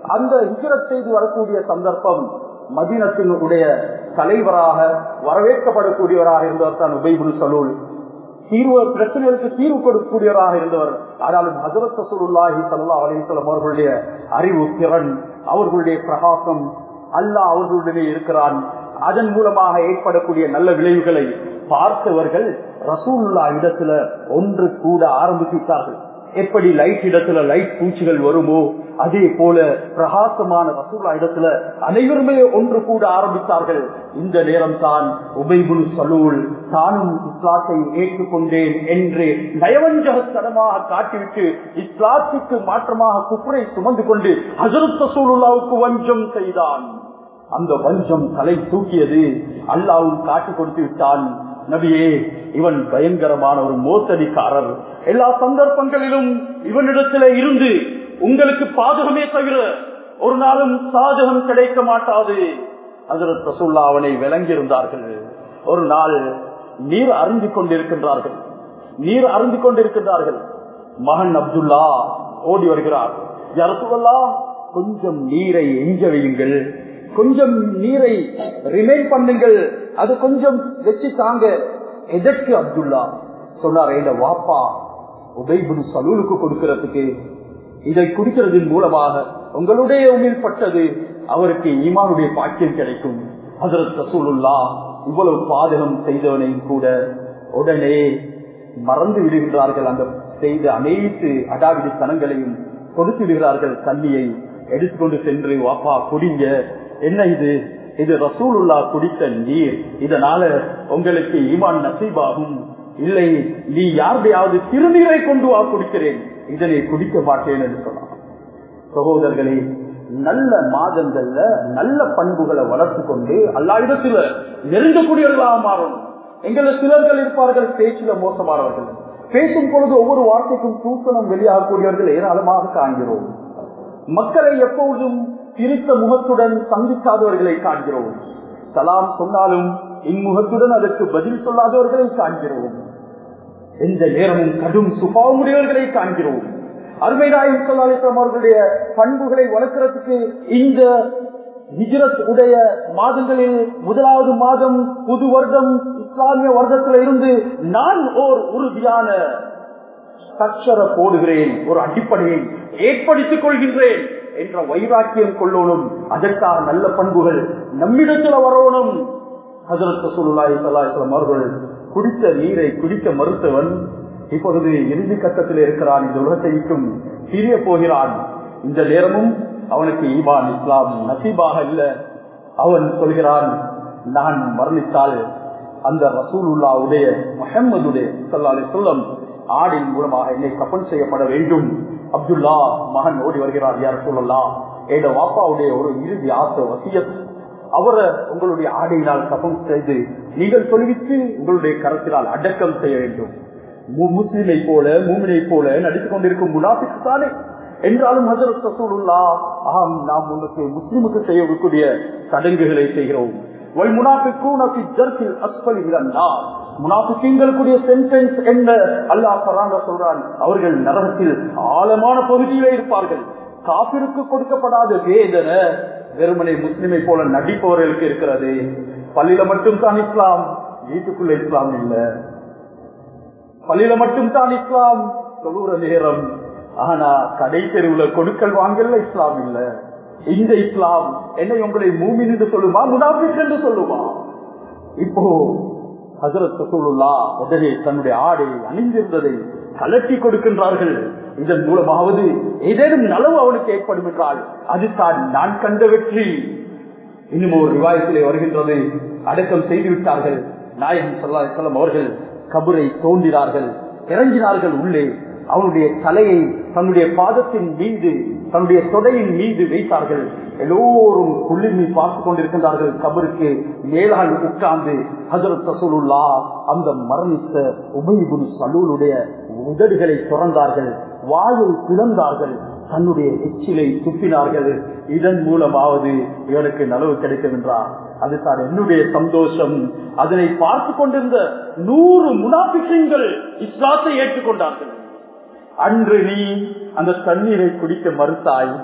[SPEAKER 1] அந்த ஹிஜரத் செய்து வரக்கூடிய சந்தர்ப்பம் மதினத்தினுடைய தலைவராக வரவேற்கப்படக்கூடியவராக இருந்தவர் தான் உபைபுல் சலூல் தீர்வு பிரச்சனைகளுக்கு தீர்வு கொடுக்கக்கூடியவராக இருந்தவர் ஆனாலும் ஹசரத் சசூருல்லாஹி சல்லா அலிசல்லாம் அவர்களுடைய அறிவு திறன் அவர்களுடைய பிரகாசம் அல்லாஹ் அவர்களுடனே இருக்கிறான் அதன் மூலமாக ஏற்படக்கூடிய நல்ல விளைவுகளை பார்த்தவர்கள் ரசூல்லா இடத்துல ஒன்று கூட ஆரம்பித்தார்கள் எப்படி லைட் இடத்துல லைட் பூச்சிகள் வருமோ அதே போல பிரகாசமான ரசூல்லா இடத்துல அனைவருமே ஒன்று கூட ஆரம்பித்தார்கள் இந்த நேரம் தான் உபைபுல் சலூல் தானும் இஸ்லாத்தை ஏற்றுக்கொண்டேன் என்று நயவஞ்சகத்தனமாக காட்டிவிட்டு இஸ்லாத்துக்கு மாற்றமாக குப்புரை சுமந்து கொண்டு ஹசரத் ரசூலுல்லாவுக்கு வஞ்சம் செய்தான் அந்த வஞ்சம் தலை தூக்கியது அல்லாவும் காட்டி கொடுத்து விட்டான் நபியே இவன் பயங்கரமான ஒரு மோசடிக்காரர் எல்லா சந்தர்ப்பங்களிலும் இவனிடத்திலே இருந்து உங்களுக்கு பாதகமே தவிர ஒரு நாளும் சாதகம் கிடைக்க மாட்டாது அதில் ரசூல்லா அவனை விளங்கியிருந்தார்கள் ஒரு நாள் நீர் அருந்தி கொண்டிருக்கின்றார்கள் நீர் அருந்தி கொண்டிருக்கின்றார்கள் மகன் அப்துல்லா ஓடி வருகிறார் யாரசுவல்லா கொஞ்சம் நீரை எஞ்ச வையுங்கள் கொஞ்சம் நீரை ரிமைன் பண்ணுங்கள் அது கொஞ்சம் வச்சு தாங்க எதற்கு அப்துல்லா சொன்னார் இந்த வாப்பா உபைபுன் சலூலுக்கு கொடுக்கிறதுக்கு இதை குடிக்கிறதன் மூலமாக உங்களுடைய உமிழ் பட்டது அவருக்கு ஈமானுடைய பாக்கியம் கிடைக்கும் அதற்கு ரசூலுல்லா இவ்வளவு பாதகம் செய்தவனையும் கூட உடனே மறந்து விடுகின்றார்கள் அந்த செய்த அனைத்து அடாவிடி தனங்களையும் கொடுத்து விடுகிறார்கள் தண்ணியை எடுத்துக்கொண்டு சென்று வாப்பா குடிங்க என்ன இது இது ரசூலுல்லா குடித்த நீர் இதனால உங்களுக்கு ஈமான் நசீபாகும் இல்லை நீ யாருடையாவது திருநீரை கொண்டு வா குடிக்கிறேன் இதனை குடிக்க மாட்டேன் என்று சொன்னான் சகோதரர்களே நல்ல மாதங்கள்ல நல்ல பண்புகளை வளர்த்து கொண்டு அல்லா இடத்துல நெருங்கக்கூடியவர்களாக மாறும் எங்கள சிலர்கள் இருப்பார்கள் பேச்சுல மோசமானவர்கள் பேசும் பொழுது ஒவ்வொரு வார்த்தைக்கும் தூசணம் வெளியாகக்கூடியவர்கள் ஏராளமாக காண்கிறோம் மக்களை எப்பொழுதும் பிரித்த முகத்துடன் சந்திக்காதவர்களை காண்கிறோம் சலாம் சொன்னாலும் இம்முகத்துடன் அதற்கு பதில் சொல்லாதவர்களை காண்கிறோம் எந்த நேரமும் கடும் சுபாவமுடையவர்களை காண்கிறோம் அருமை நாயம் சொல்லாலிசம் அவர்களுடைய பண்புகளை வளர்க்கறதுக்கு இந்த ஹிஜ்ரத் உடைய மாதங்களில் முதலாவது மாதம் புது வருடம் இஸ்லாமிய வருடத்தில் இருந்து நான் ஓர் உறுதியான ஸ்ட்ரக்சர போடுகிறேன் ஒரு அடிப்படையை ஏற்படுத்திக் கொள்கின்றேன் என்ற வைராக்கியம் கொள்ளணும் அதற்காக நல்ல பண்புகள் நம்மிடத்தில் வரணும் ஹசரத் சுல்லாய் சல்லாஹம் அவர்கள் குடித்த நீரை குடிக்க மறுத்தவன் இப்பொழுது இறுதி கட்டத்தில் இருக்கிறான் இந்த உலகத்தை விட்டும் பிரிய போகிறான் இந்த நேரமும் அவனுக்கு ஈமான் இஸ்லாம் நசீபாக இல்ல அவன் சொல்கிறான் நான் மரணித்தால் அந்த ரசூலுல்லாவுடைய முகம்மதுடைய சல்லாலை சொல்லம் ஆடின் மூலமாக என்னை கப்பல் செய்யப்பட வேண்டும் அப்துல்லா மகன் ஓடி வருகிறார் யார் சொல்லலாம் எங்க வாப்பாவுடைய ஒரு இறுதி ஆசை வசியத் அவரை உங்களுடைய ஆடையினால் கப்பம் செய்து நீங்கள் தொழுவித்து உங்களுடைய கரத்தினால் அடக்கம் செய்ய வேண்டும் முஸ்லிமை போல மூமினை போல நடித்துக் கொண்டிருக்கும் முனாபிக்கு தானே என்றாலும் ஹசரத் ரசூலுல்லா ஆம் நாம் உனக்கு முஸ்லிமுக்கு செய்யக்கூடிய சடங்குகளை செய்கிறோம் சென்டென்ஸ் என்ன அல்லாஹ் சொல்றான் அவர்கள் நரகத்தில் ஆழமான பகுதியிலே இருப்பார்கள் காப்பிற்கு கொடுக்கப்படாத வேதனை வெறுமனை முஸ்லிமை போல நடிப்பவர்களுக்கு இருக்கிறது பள்ளியில மட்டும் தான் இஸ்லாம் வீட்டுக்குள்ள இஸ்லாம் இல்ல பள்ளியில மட்டும் தான் இஸ்லாம் தொழுற நேரம் ஆனா கடை தெருவுல கொடுக்கல் வாங்கல இஸ்லாம் இல்ல இந்த இஸ்லாம் என்னை உங்களை மூமின் என்று சொல்லுமா முனாபிக் என்று சொல்லுமா இப்போ ஹசரத் ரசூலுல்லா உடனே தன்னுடைய ஆடை அணிந்திருந்ததை கலட்டி கொடுக்கின்றார்கள் இதன் மூலமாவது ஏதேனும் நலவு அவனுக்கு ஏற்படும் என்றால் அது தான் நான் கண்ட வெற்றி இன்னும் ஒரு விவாதத்திலே வருகின்றது அடக்கம் செய்து விட்டார்கள் நாயகம் சொல்லாசலம் அவர்கள் கபரை தோன்றினார்கள் இறங்கினார்கள் உள்ளே அவனுடைய தலையை தன்னுடைய பாதத்தின் மீது தன்னுடைய தொடையின் மீது வைத்தார்கள் எல்லோரும் குளிர்மி பார்த்து கொண்டிருக்கின்றார்கள் கபருக்கு மேலால் உட்கார்ந்து ஹசரத் ரசூலுல்லா அந்த மரணித்த உபயபுல் சலூலுடைய உதடுகளை துறந்தார்கள் வாயை பிளந்தார்கள் தன்னுடைய எச்சிலை துப்பினார்கள் இதன் மூலமாவது இவனுக்கு நலவு கிடைக்கும் என்றார் அதுதான் என்னுடைய சந்தோஷம் அதனை பார்த்து கொண்டிருந்த நூறு முனாபிஷங்கள் இஸ்லாத்தை ஏற்றுக்கொண்டார்கள் அன்று நீ அந்த தண்ணீரை குடிக்க மறுத்தாய்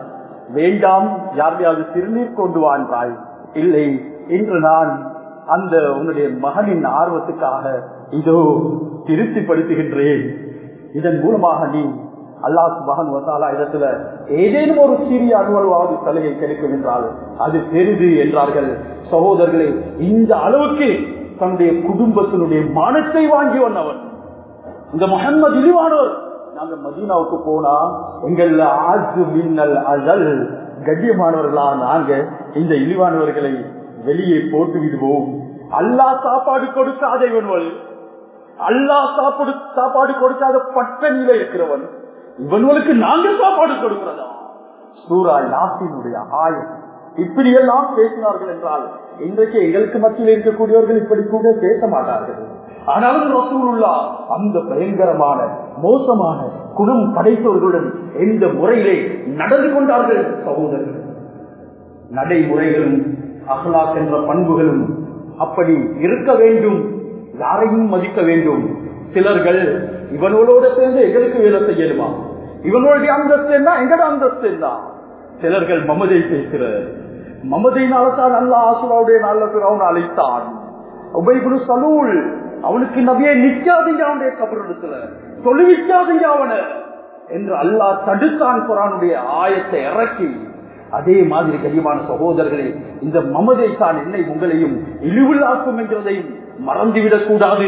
[SPEAKER 1] வேண்டாம் யாரையாவது சிறுநீர் கொண்டு வாழ்ந்தாய் இல்லை இன்று நான் அந்த உன்னுடைய மகனின் ஆர்வத்துக்காக இதோ திருப்திப்படுத்துகின்றேன் இதன் மூலமாக நீ அல்லாஹ் மகன் வசாலா இடத்துல ஏதேனும் ஒரு சிறிய அலுவலாவது சலுகை கிடைக்கும் என்றால் அது பெரிது என்றார்கள் சகோதரர்களே இந்த அளவுக்கு தன்னுடைய குடும்பத்தினுடைய மானத்தை வாங்கி வந்தவன் இந்த முகம்மது இழிவானவர் நாங்க மதீனாவுக்கு போனா எங்கள்ல ஆஜு மின்னல் அழல் கண்ணியமானவர்களா நாங்க இந்த இழிவானவர்களை வெளியே போட்டு விடுவோம் அல்லா சாப்பாடு கொடுக்காத இவன்கள் அல்லா சாப்பாடு சாப்பாடு கொடுக்காத பட்டணியில இருக்கிறவன் இவன்களுக்கு நாங்க சாப்பாடு கொடுக்கிறதா சூரா யாசினுடைய ஆயம் இப்படி எல்லாம் பேசினார்கள் என்றால் இன்றைக்கு எங்களுக்கு மத்தியில் இருக்கக்கூடியவர்கள் இப்படி கூட பேச மாட்டார்கள் ஆனாலும் ரசூலுல்லா அந்த பயங்கரமான மோசமான குணம் படைத்தவர்களுடன் எந்த முறையிலே நடந்து கொண்டார்கள் சகோதரர்கள் நடைமுறைகளும் அகலாக் என்ற பண்புகளும் அப்படி இருக்க வேண்டும் யாரையும் மதிக்க வேண்டும் சிலர்கள் இவனோட சேர்ந்து எங்களுக்கு வேலை செய்யணுமா இவனுடைய அந்தஸ்து என்ன எங்கட அந்தஸ்து என்ன சிலர்கள் மமதை பேசுற மமதையினால்தான் நல்ல ஆசுராவுடைய நல்ல பிறவன் அழைத்தான் உபைகுரு சலூல் அவனுக்கு நபியை நிக்காதீங்க அவனுடைய கபரிடத்துல தொழுவிக்காதீங்க அவனை என்று அல்லாஹ் தடுத்தான் குரானுடைய ஆயத்தை இறக்கி அதே மாதிரி கனியமான சகோதரர்களே இந்த மமதை தான் என்னை உங்களையும் இழிவுள்ளாக்கும் என்கிறதையும் மறந்துவிடக் கூடாது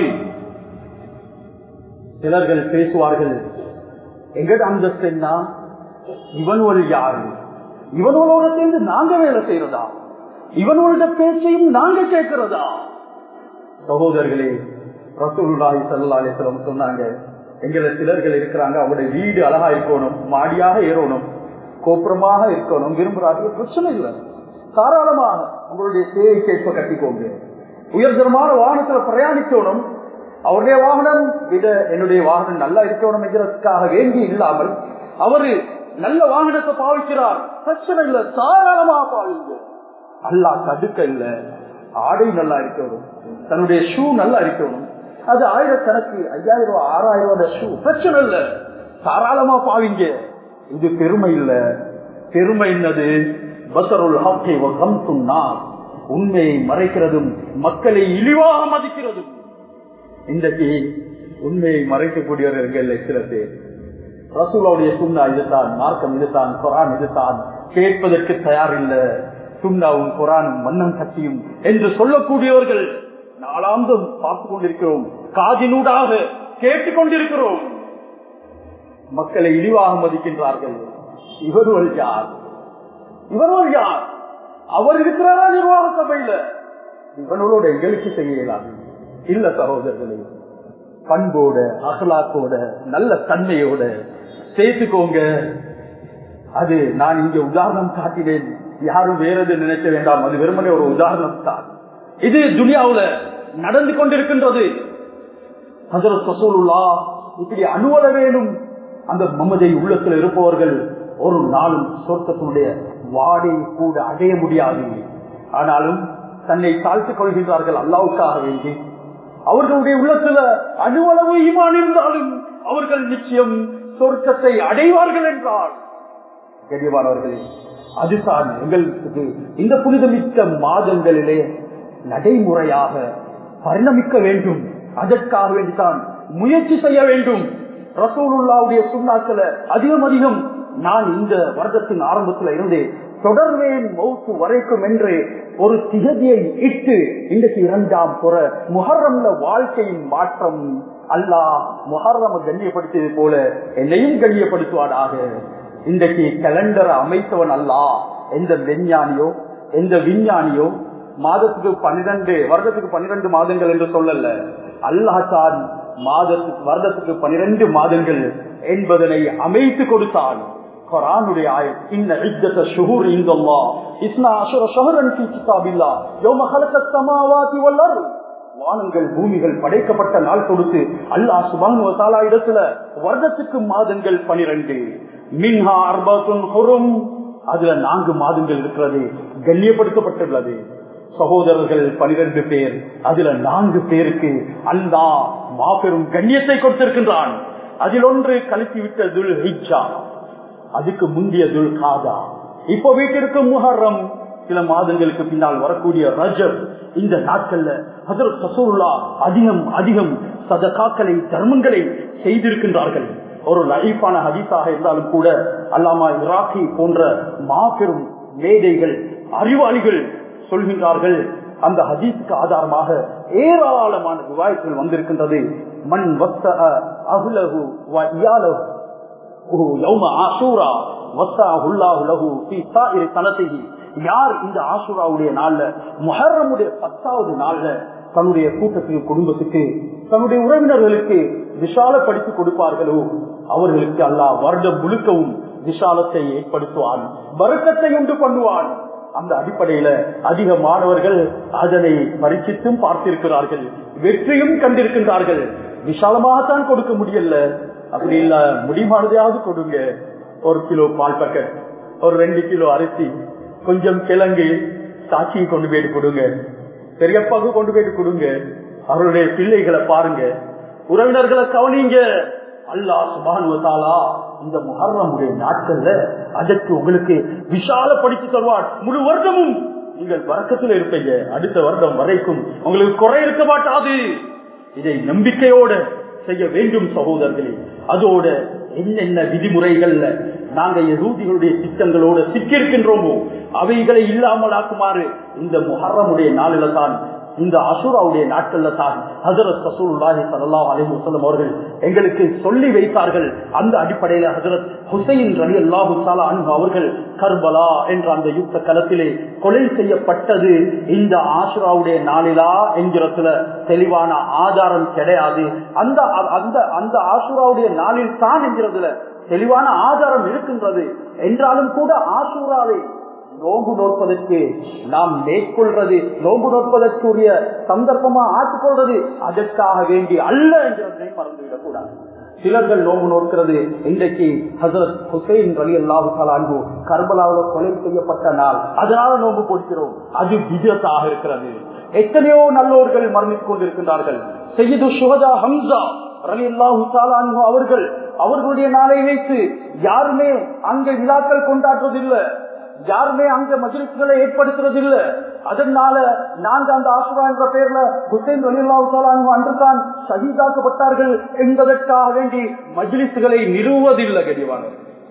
[SPEAKER 1] சிலர்கள் பேசுவார்கள் எங்கட அந்தஸ்து என்ன இவனோடு யாரு இவனோட சேர்ந்து நாங்க வேலை செய்யறதா இவனோட பேச்சையும் நாங்க கேட்கிறதா சகோதரர்களே ரசூலுல்லாஹி ஸல்லல்லாஹு அலைஹி வஸல்லம் சொன்னாங்க எங்களை சிலர்கள் இருக்கிறாங்க அவங்களுடைய வீடு அழகா இருக்கணும் மாடியாக ஏறணும் கோபுரமாக இருக்கணும் விரும்புறார்கள் பிரச்சனை இல்லை தாராளமாக உங்களுடைய சேவை கேட்ப கட்டிக்கோங்க உயர்தரமான வாகனத்துல பிரயாணிக்கணும் அவருடைய வாகனம் விட என்னுடைய வாகனம் நல்லா இருக்கணும் என்கிறதுக்காக வேண்டி இல்லாமல் அவரு நல்ல வாகனத்தை பாவிக்கிறார் பிரச்சனை இல்ல தாராளமா பாவிங்க அல்லா தடுக்க இல்ல ஆடை நல்லா இருக்கணும் தன்னுடைய ஷூ நல்லா இருக்கணும் அது ஆயிரக்கணக்கு ஐயாயிரம் ரூபாய் ஆறாயிரம் ரூபாய் ஷூ பிரச்சனை இல்ல தாராளமா பாவிங்க இது பெருமை இல்ல பெருமை என்னது பசருள் ஹாக்கை சொன்னார் உண்மையை மறைக்கிறதும் மக்களை இழிவாக மதிக்கிறதும் இன்றைக்கு உண்மையை மறைக்கக்கூடியவர்கள் சில பேர் ரசூலாவுடைய சுண்ணா இதுதான் மார்க்கம் இதுதான் குரான் இதுதான் கேட்பதற்கு தயார் இல்ல சுண்ணாவும் குரானும் மன்னன் சக்தியும் என்று சொல்லக்கூடியவர்கள் நாளாந்தும் பார்த்து கொண்டிருக்கிறோம் காதினூடாக கேட்டுக் கொண்டிருக்கிறோம் மக்களை இழிவாக மதிக்கின்றார்கள் இவர்கள் யார் இவர்கள் யார் அவர் இருக்கிறாரா நிர்வாக சபையில இவனோட எங்களுக்கு செய்ய இயலாது இல்ல சகோதரர்களே பண்போட அகலாக்கோட நல்ல தன்மையோட சேர்த்துக்கோங்க அது நான் இங்க உதாரணம் காட்டினேன் யாரும் வேறது நினைக்க வேண்டாம் அது வெறுமனே ஒரு உதாரணம் தான் இது துனியாவுல நடந்து கொண்டிருக்கின்றது ஹசரத் ரசூலுல்லா இப்படி அணுவல வேணும் அந்த மமதை உள்ளத்தில் இருப்பவர்கள் ஒரு நாளும் சொர்க்கத்தினுடைய வாடை கூட அடைய முடியாது ஆனாலும் தன்னை தாழ்த்துக் கொள்கின்றார்கள் அல்லாவுக்காக வேண்டி அவர்களுடைய உள்ளத்துல அணுவளவு ஈமான் இருந்தாலும் அவர்கள் நிச்சயம் சொர்க்கத்தை அடைவார்கள் என்றார் கெடிவானவர்களே அதுதான் எங்களுக்கு இந்த புனிதமிக்க மாதங்களிலே நடைமுறையாக பரிணமிக்க வேண்டும் அதற்காக வேண்டித்தான் முயற்சி செய்ய வேண்டும் ரசூலுல்லாவுடைய சுண்ணாக்கள அதிகம் அதிகம் நான் இந்த வருடத்தின் ஆரம்பத்தில் இருந்து தொடர்வேன் மௌத்து வரைக்கும் என்று ஒரு திகதியை இட்டு இன்றைக்கு இரண்டாம் புற முஹர்ரம்ல வாழ்க்கையின் மாற்றம் அல்லாஹ் முஹர்ரம கண்ணியப்படுத்தியது போல என்னையும் கண்ணியப்படுத்துவானாக இன்றைக்கு கலண்டரை அமைத்தவன் அல்லா எந்த விஞ்ஞானியோ எந்த விஞ்ஞானியோ மாதத்துக்கு பன்னிரண்டு வருடத்துக்கு பன்னிரண்டு மாதங்கள் என்று சொல்லல அல்லாஹான் மாதத்துக்கு வருடத்துக்கு பனிரெண்டு மாதங்கள் என்பதனை அமைத்து கொடுத்தான் குரானுடைய ஆயம் இன்ன இத்தத்த ஷுஹூர் இந்தல்லா இஸ்னா அஷர ஷஹரன் ஃபீ கிதாபில்லா யௌம ஹலக ஸமாவாதி வல் அர்த் வானங்கள் பூமிகள் படைக்கப்பட்ட நாள் கொடுத்து அல்லாஹ் சுபானு வத்தாலா இடத்துல வருடத்துக்கு மாதங்கள் பனிரெண்டு மின்ஹா அர்பாத்துன் ஹுரும் அதுல நான்கு மாதங்கள் இருக்கிறது கண்ணியப்படுத்தப்பட்டுள்ளது சகோதரர்கள் பனிரெண்டு பேர் அதுல நான்கு பேருக்கு அல்லா மாபெரும் கண்ணியத்தை கொடுத்திருக்கின்றான் அதில் ஒன்று கலக்கி விட்ட துல் ஹிஜா அதுக்கு முந்திய துல் காதா இப்போ வீட்டிற்கு முஹர்ரம் சில மாதங்களுக்கு பின்னால் வரக்கூடிய ரஜப் இந்த நாட்கள்ல ஹசரத் ரசூலுல்லா அதிகம் அதிகம் சதகாக்களை தர்மங்களை செய்திருக்கின்றார்கள் ஒரு லைஃபான ஹதீஸாக இருந்தாலும் கூட அல்லாமா இராக்கி போன்ற மாபெரும் மேதைகள் அறிவாளிகள் சொல்கின்றார்கள் அந்த ஹதீஸுக்கு ஆதாரமாக ஏராளமான விவாயத்தில் வந்திருக்கின்றது மண் வஸ்த அகுலகு வ இயாலகு யௌம ஆசூரா வஸ்ஸாஹு அல்லாஹு லஹு ஃபீ ஸாயிரி ஸனதிஹி யார் இந்த ஆசுராவுடைய நாள்ல முஹர்ரமுடைய பத்தாவது நாள்ல தன்னுடைய கூட்டத்துக்கு குடும்பத்துக்கு தன்னுடைய உறவினர்களுக்கு விஷாலப்படுத்தி கொடுப்பார்களோ அவர்களுக்கு அல்லாஹ் வருடம் முழுக்கவும் விஷாலத்தை ஏற்படுத்துவான் வருத்தத்தை உண்டு பண்ணுவான் அந்த அடிப்படையில அதிக மாணவர்கள் அதனை பரிசித்தும் பார்த்திருக்கிறார்கள் வெற்றியும் கண்டிருக்கின்றார்கள் விஷாலமாகத்தான் கொடுக்க முடியல அப்படி இல்ல முடிமானதையாவது கொடுங்க ஒரு கிலோ பால் பக்கெட் ஒரு ரெண்டு கிலோ அரிசி கொஞ்சம் கிழங்கு சாட்சியை கொண்டு போயிட்டு கொடுங்க பெரியப்பாவுக்கு கொண்டு போயிட்டு கொடுங்க அவருடைய பிள்ளைகளை பாருங்க உறவினர்களை கவனிங்க அல்லா சுபானுவத்தாலா இந்த முகர்ணமுடைய நாட்கள்ல அதற்கு உங்களுக்கு விஷாலப்படுத்தி தருவார் முழு வருடமும் நீங்கள் வரக்கத்தில் இருப்பீங்க அடுத்த வருடம் வரைக்கும் உங்களுக்கு குறை இருக்க மாட்டாது இதை நம்பிக்கையோட செய்ய வேண்டும் சகோதரர்களே அதோட என்னென்ன விதிமுறைகள்ல நாங்க எகூதிகளுடைய திட்டங்களோட சிக்கியிருக்கின்றோமோ அவைகளை இல்லாமல் ஆக்குமாறு இந்த முஹர்ரமுடைய நாளில தான் இந்த அசுராவுடைய நாட்கள்ல தான் ஹசரத் சசூல்லாஹி சல்லாஹ் அலி வசல்லம் அவர்கள் எங்களுக்கு சொல்லி வைத்தார்கள் அந்த அடிப்படையில ஹசரத் ஹுசைன் ரலி அல்லாஹு சாலா அன்பு அவர்கள் கர்பலா என்ற அந்த யுத்த களத்திலே கொலை செய்யப்பட்டது இந்த ஆசுராவுடைய நாளிலா என்கிறதுல தெளிவான ஆதாரம் கிடையாது அந்த அந்த அந்த ஆசுராவுடைய நாளில் தான் என்கிறதுல தெளிவான ஆதாரம் இருக்கின்றது என்றாலும் கூட ஆசூராவை நோம்பு நோற்பதற்கு நாம் மேற்கொள்றது நோம்பு நோற்பதற்குரிய சந்தர்ப்பமா ஆக்கிக்கொள்றது அதற்காக வேண்டி அல்ல என்கிறதை மறந்துவிடக் கூடாது சிலர்கள் நோம்பு நோக்கிறது இன்றைக்கு ஹசரத் ஹுசைன் அலி அல்லாஹு அன்பு கர்பலாவில் கொலை செய்யப்பட்ட நாள் அதனால நோம்பு கொடுக்கிறோம் அது விஜயத்தாக இருக்கிறது எத்தனையோ நல்லோர்கள் மரணித்துக் கொண்டிருக்கின்றார்கள் செய்து சுகதா ஹம்சா ரலி அல்லாஹு அவர்கள் அவர்களுடைய நாளை வைத்து யாருமே அங்கே விழாக்கள் கொண்டாடுறதில்லை யாருமே அங்க மஜிலிஸ்களை ஏற்படுத்துறதில்லை அதனால நாங்க அந்த ஆசுரா என்ற பெயர்ல ஹுசைன் அலில்லாஹு அன்றுதான் ஷஹீதாக்கப்பட்டார்கள் என்பதற்காக வேண்டி மஜிலிஸ்களை நிறுவதில்லை கடிவாங்க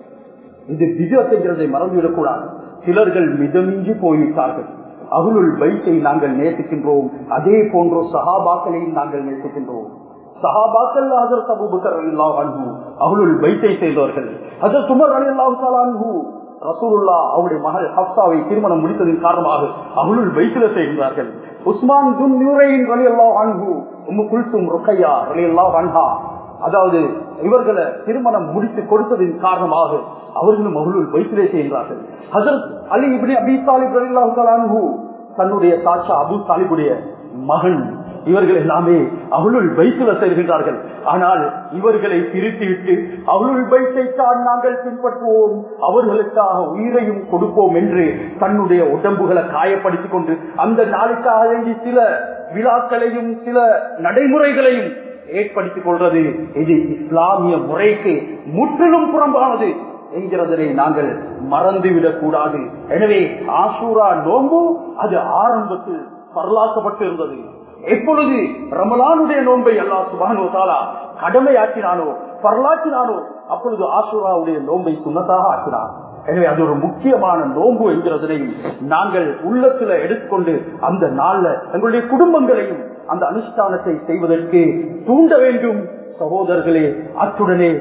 [SPEAKER 1] இது விஜயத்தைங்கிறதை மறந்துவிடக்கூடாது சிலர்கள் மிதமின்றி போய்விட்டார்கள் அகுலுள் வைத்தை நாங்கள் நேசிக்கின்றோம் அதே போன்றோ சஹாபாக்களையும் நாங்கள் நேசிக்கின்றோம் சஹாபாக்கள் ஹசரத் அபூபக்கர் அலில்லாஹ் அன்ஹு அவளுள் வைத்தை செய்தவர்கள் ஹசரத் உமர் அலில்லாஹு அன்ஹு ரசூலுல்லா அவருடைய மகள் ஹப்சாவை திருமணம் முடித்ததின் காரணமாக அவளுள் வைத்தில செய்கின்றார்கள் உஸ்மான் துன் நூரையின் வழி அல்லாஹ் அன்ஹு உம்மு குல்சும் ருக்கையா வழி அல்லாஹ் அன்ஹா அதாவது இவர்களை திருமணம் முடித்து கொடுத்ததின் காரணமாக அவர்களும் அவர்களுள் வைத்திலே செய்கின்றார்கள் ஹசரத் அலி இப்படி அபி தாலிப் அலில்லாஹு அன்ஹு தன்னுடைய சாட்சா அபு தாலிபுடைய மகன் இவர்கள் எல்லாமே அவளுள் வைத்துல செல்கின்றார்கள் ஆனால் இவர்களை திருத்திவிட்டு அவளுள் வைத்தை தான் நாங்கள் பின்பற்றுவோம் அவர்களுக்காக உயிரையும் கொடுப்போம் என்று தன்னுடைய உடம்புகளை காயப்படுத்திக் கொண்டு அந்த நாளுக்காக வேண்டி சில விழாக்களையும் சில நடைமுறைகளையும் ஏற்படுத்திக் கொள்வது இது இஸ்லாமிய முறைக்கு முற்றிலும் புறம்பானது என்கிறதனை நாங்கள் மறந்துவிடக் கூடாது எனவே ஆசூரா நோம்பு அது ஆரம்பத்தில் பரலாக்கப்பட்டு இருந்தது எப்பொழுது ரமலானுடைய நோன்பை அல்லா சுபானோ தாலா கடமையாக்கினானோ பரலாக்கினானோ அப்பொழுது ஆசூராவுடைய நோன்பை சுண்ணத்தாக ஆக்கினார் எனவே அது ஒரு முக்கியமான நோன்பு என்கிறதனையும் நாங்கள் உள்ளத்துல எடுத்துக்கொண்டு அந்த நாள்ல எங்களுடைய குடும்பங்களையும் அந்த அனுஷ்டானத்தை செய்வதற்கு தூண்ட வேண்டும் சகோதரர்களே அத்துடனே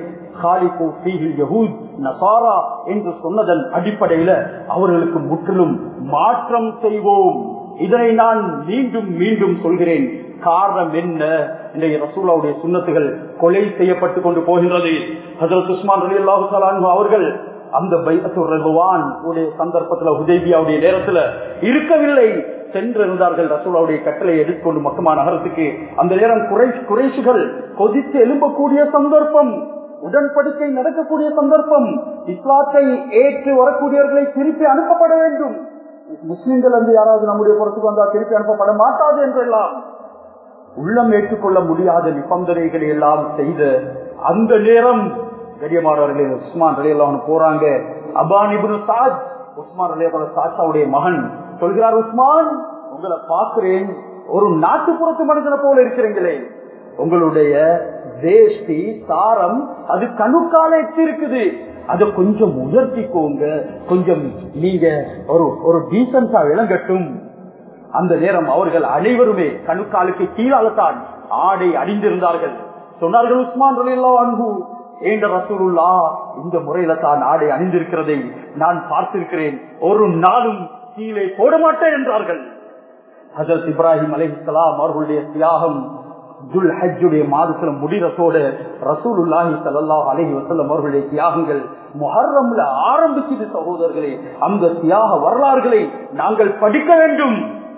[SPEAKER 1] நசாரா என்று சொன்னதன் அடிப்படையில அவர்களுக்கு முற்றிலும் மாற்றம் செய்வோம் இதனை நான் மீண்டும் மீண்டும் சொல்கிறேன் காரணம் என்ன இன்றைய ரசூலாவுடைய சுண்ணத்துகள் கொலை செய்யப்பட்டு கொண்டு போகின்றது ஹசரத் உஸ்மான் அலி அல்லாஹு அவர்கள் அந்த பைவான் உடைய சந்தர்ப்பத்துல உதேபியாவுடைய நேரத்துல இருக்கவில்லை சென்றிருந்தார்கள் ரசூலாவுடைய கட்டளை எடுத்துக்கொண்டு மக்கமா நகரத்துக்கு அந்த நேரம் குறை குறைசுகள் கொதித்து எழும்பக்கூடிய சந்தர்ப்பம் உடன்படிக்கை நடக்கக்கூடிய சந்தர்ப்பம் இஸ்லாத்தை ஏற்று வரக்கூடியவர்களை திருப்பி அனுப்பப்பட வேண்டும் முஸ்லிம்கள் வந்து யாராவது நம்முடைய புறத்துக்கு வந்தா திருப்பி அனுப்பப்பட மாட்டாது என்றெல்லாம் உள்ளம் ஏற்றுக்கொள்ள முடியாத நிபந்தனைகளை எல்லாம் செய்த அந்த நேரம் கரியமானவர்களே உஸ்மான் எல்லாம் போறாங்க அபானிபுன் சாத் உஸ்மான் அலியோட சாச்சாவுடைய மகன் சொல்கிறார் உஸ்மான் உங்களை பார்க்கிறேன் ஒரு நாட்டுப்புறத்து மனிதனை போல இருக்கிறீங்களே உங்களுடைய வேஷ்டி சாரம் அது கணுக்கால எத்தி இருக்குது அதை கொஞ்சம் உயர்த்திக்கோங்க கொஞ்சம் நீங்க ஒரு ஒரு டீசன்டா விளங்கட்டும் அந்த நேரம் அவர்கள் அனைவருமே கணுக்காலுக்கு கீழால்தான் ஆடை அணிந்திருந்தார்கள் சொன்னார்கள் உஸ்மான் ரலியல்லாஹு அன்ஹு ஏண்ட ரசூலுல்லா இந்த முறையில தான் ஆடை அணிந்திருக்கிறதை நான் பார்த்திருக்கிறேன் ஒரு நாளும் கீழே போட மாட்டேன் என்றார்கள் ஹசரத் இப்ராஹிம் அலைஹிஸ்ஸலாம் அவர்களுடைய தியாகம் துல் ஹஜ்ஜுடைய மாதத்துல முடிறதோட ரசூலுல்லாஹி ஸல்லல்லாஹு அலைஹி வஸல்லம் அவர்களுடைய தியாகங்கள் முஹர்ரம்ல ஆரம்பிச்சது சகோதரர்களே அந்த தியாக வரலாறுகளை நாங்கள் படிக்க வேண்டும்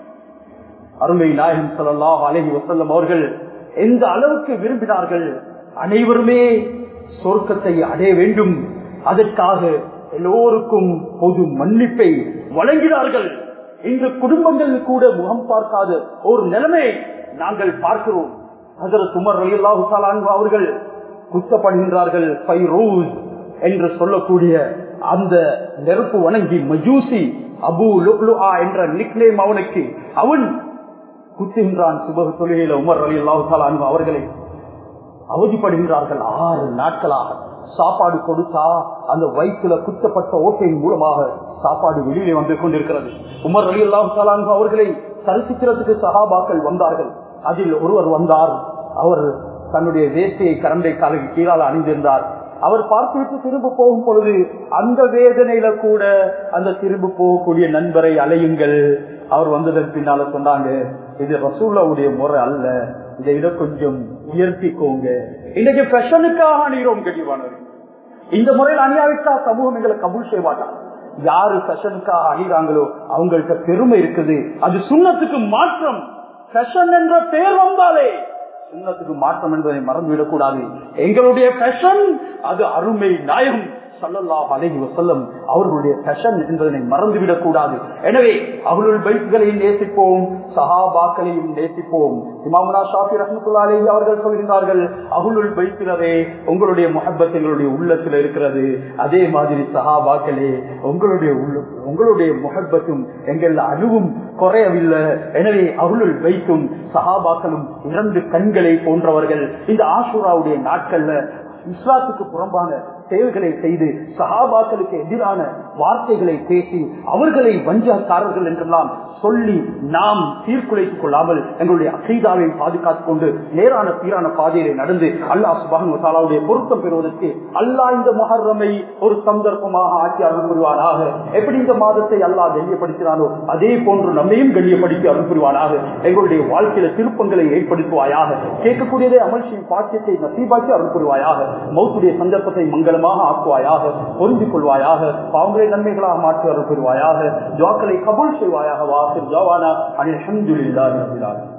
[SPEAKER 1] அருமை நாயகம் ஸல்லல்லாஹு அலைஹி வஸல்லம் அவர்கள் எந்த அளவுக்கு விரும்பினார்கள் அனைவருமே சொர்க்கத்தை அடைய வேண்டும் அதற்காக எல்லோருக்கும் பொது மன்னிப்பை வழங்கினார்கள் இன்று குடும்பங்கள் கூட முகம் பார்க்காத ஒரு நிலைமை நாங்கள் பார்க்கிறோம் ஹஜரத் உமர் ரலியல்லாஹு தஆலா அன்ஹு அவர்கள் குத்தப்படுகின்றார்கள் ஃபைரூஸ் என்று சொல்லக்கூடிய அந்த நெருப்பு வணங்கி மஜூசி அபு லுக்லுஆ என்ற நிக்னேம் அவனுக்கு அவன் குத்துகின்றான் சுபக தொழுகையில உமர் அலி அல்லாஹு அவர்களை அவதிப்படுகின்றார்கள் ஆறு நாட்களாக சாப்பாடு கொடுத்தா அந்த வயிற்றுல குத்தப்பட்ட ஓட்டையின் மூலமாக சாப்பாடு வெளியிலே வந்து கொண்டிருக்கிறது உமர் அலி அல்லாஹு அவர்களை சரிசிக்கிறதுக்கு சகாபாக்கள் வந்தார்கள் அதில் ஒருவர் வந்தார் அவர் தன்னுடைய வேட்டையை கரண்டை காலுக்கு கீழால் அணிந்திருந்தார் அவர் பார்த்துவிட்டு திரும்ப போகும் பொழுது அந்த வேதனையில கூட அந்த திரும்ப போகக்கூடிய நண்பரை அலையுங்கள் அவர் வந்ததன் பின்னால சொன்னாங்க இது ரசூல்லாவுடைய முறை அல்ல இதை விட கொஞ்சம் உயர்த்திக்கோங்க இன்னைக்கு ஃபேஷனுக்காக அணிகிறோம் கண்டிப்பானவர் இந்த முறையில் அணியாவிட்டா சமூகம் எங்களை கபூல் செய்ய மாட்டாங்க யாரு ஃபேஷனுக்காக அணிகிறாங்களோ அவங்கள்ட்ட பெருமை இருக்குது அது சுண்ணத்துக்கு மாற்றம் ஃபேஷன் என்ற பெயர் வந்தாலே சுண்ணத்துக்கு மாற்றம் என்பதை மறந்துவிடக் கூடாது எங்களுடைய ஃபேஷன் அது அருமை நாயகம் சல்லல்லாஹ் அலைஹி வஸல்லம் அவர்களுடைய ஃபேஷன் என்பதனை மறந்துவிடக் கூடாது எனவே அவர்களுடைய பைக்குகளையும் நேசிப்போம் சஹாபாக்களையும் நேசிப்போம் இமாமுனா ஷாஃபி ரஹமத்துல்லா அலைஹி அவர்கள் சொல்கின்றார்கள் அகுலுல் பைத்தினரே உங்களுடைய முஹப்பத் எங்களுடைய உள்ளத்தில் இருக்கிறது அதே மாதிரி சஹாபாக்களே உங்களுடைய உள்ள உங்களுடைய முஹப்பத்தும் எங்கள் அணுவும் குறையவில்லை எனவே அருளுள் வைத்தும் சஹாபாக்களும் இரண்டு கண்களை போன்றவர்கள் இந்த ஆசூராவுடைய நாட்கள்ல இஸ்லாத்துக்கு புறம்பான செயல்களை செய்து சஹாபாக்களுக்கு எதிரான வார்த்தைகளை பேசி அவர்களை வஞ்சகக்காரர்கள் என்றெல்லாம் சொல்லி நாம் சீர்குலைத்துக் கொள்ளாமல் எங்களுடைய அசைதாவை பாதுகாத்துக் கொண்டு நேரான சீரான பாதையிலே நடந்து அல்லாஹ் சுபானுடைய பொருத்தம் பெறுவதற்கு அல்லாஹ் இந்த மொஹர்ரமை ஒரு சந்தர்ப்பமாக ஆட்சி அருள் புரிவானாக எப்படி இந்த மாதத்தை அல்லாஹ் கண்ணியப்படுத்தினானோ அதே போன்று நம்மையும் கண்ணியப்படுத்தி அருள் புரிவானாக எங்களுடைய வாழ்க்கையில திருப்பங்களை ஏற்படுத்துவாயாக கேட்கக்கூடியதே அமல் செய்யும் பாக்கியத்தை நசீபாக்கி அருள் புரிவாயாக மௌத்துடைய சந்தர்ப்பத்தை மங்களமாக ஆக்குவாயாக பொருந்திக் கொள்வாயாக பாவங்களை நன்மைகளாக மாற்றி அருள் புரிவாயாக ஜாக்களை கபூல் செய்வாயாக வாசல் ஜவானா அனில் அஹமதுல்லாஹி ரபில் ஆலமீன்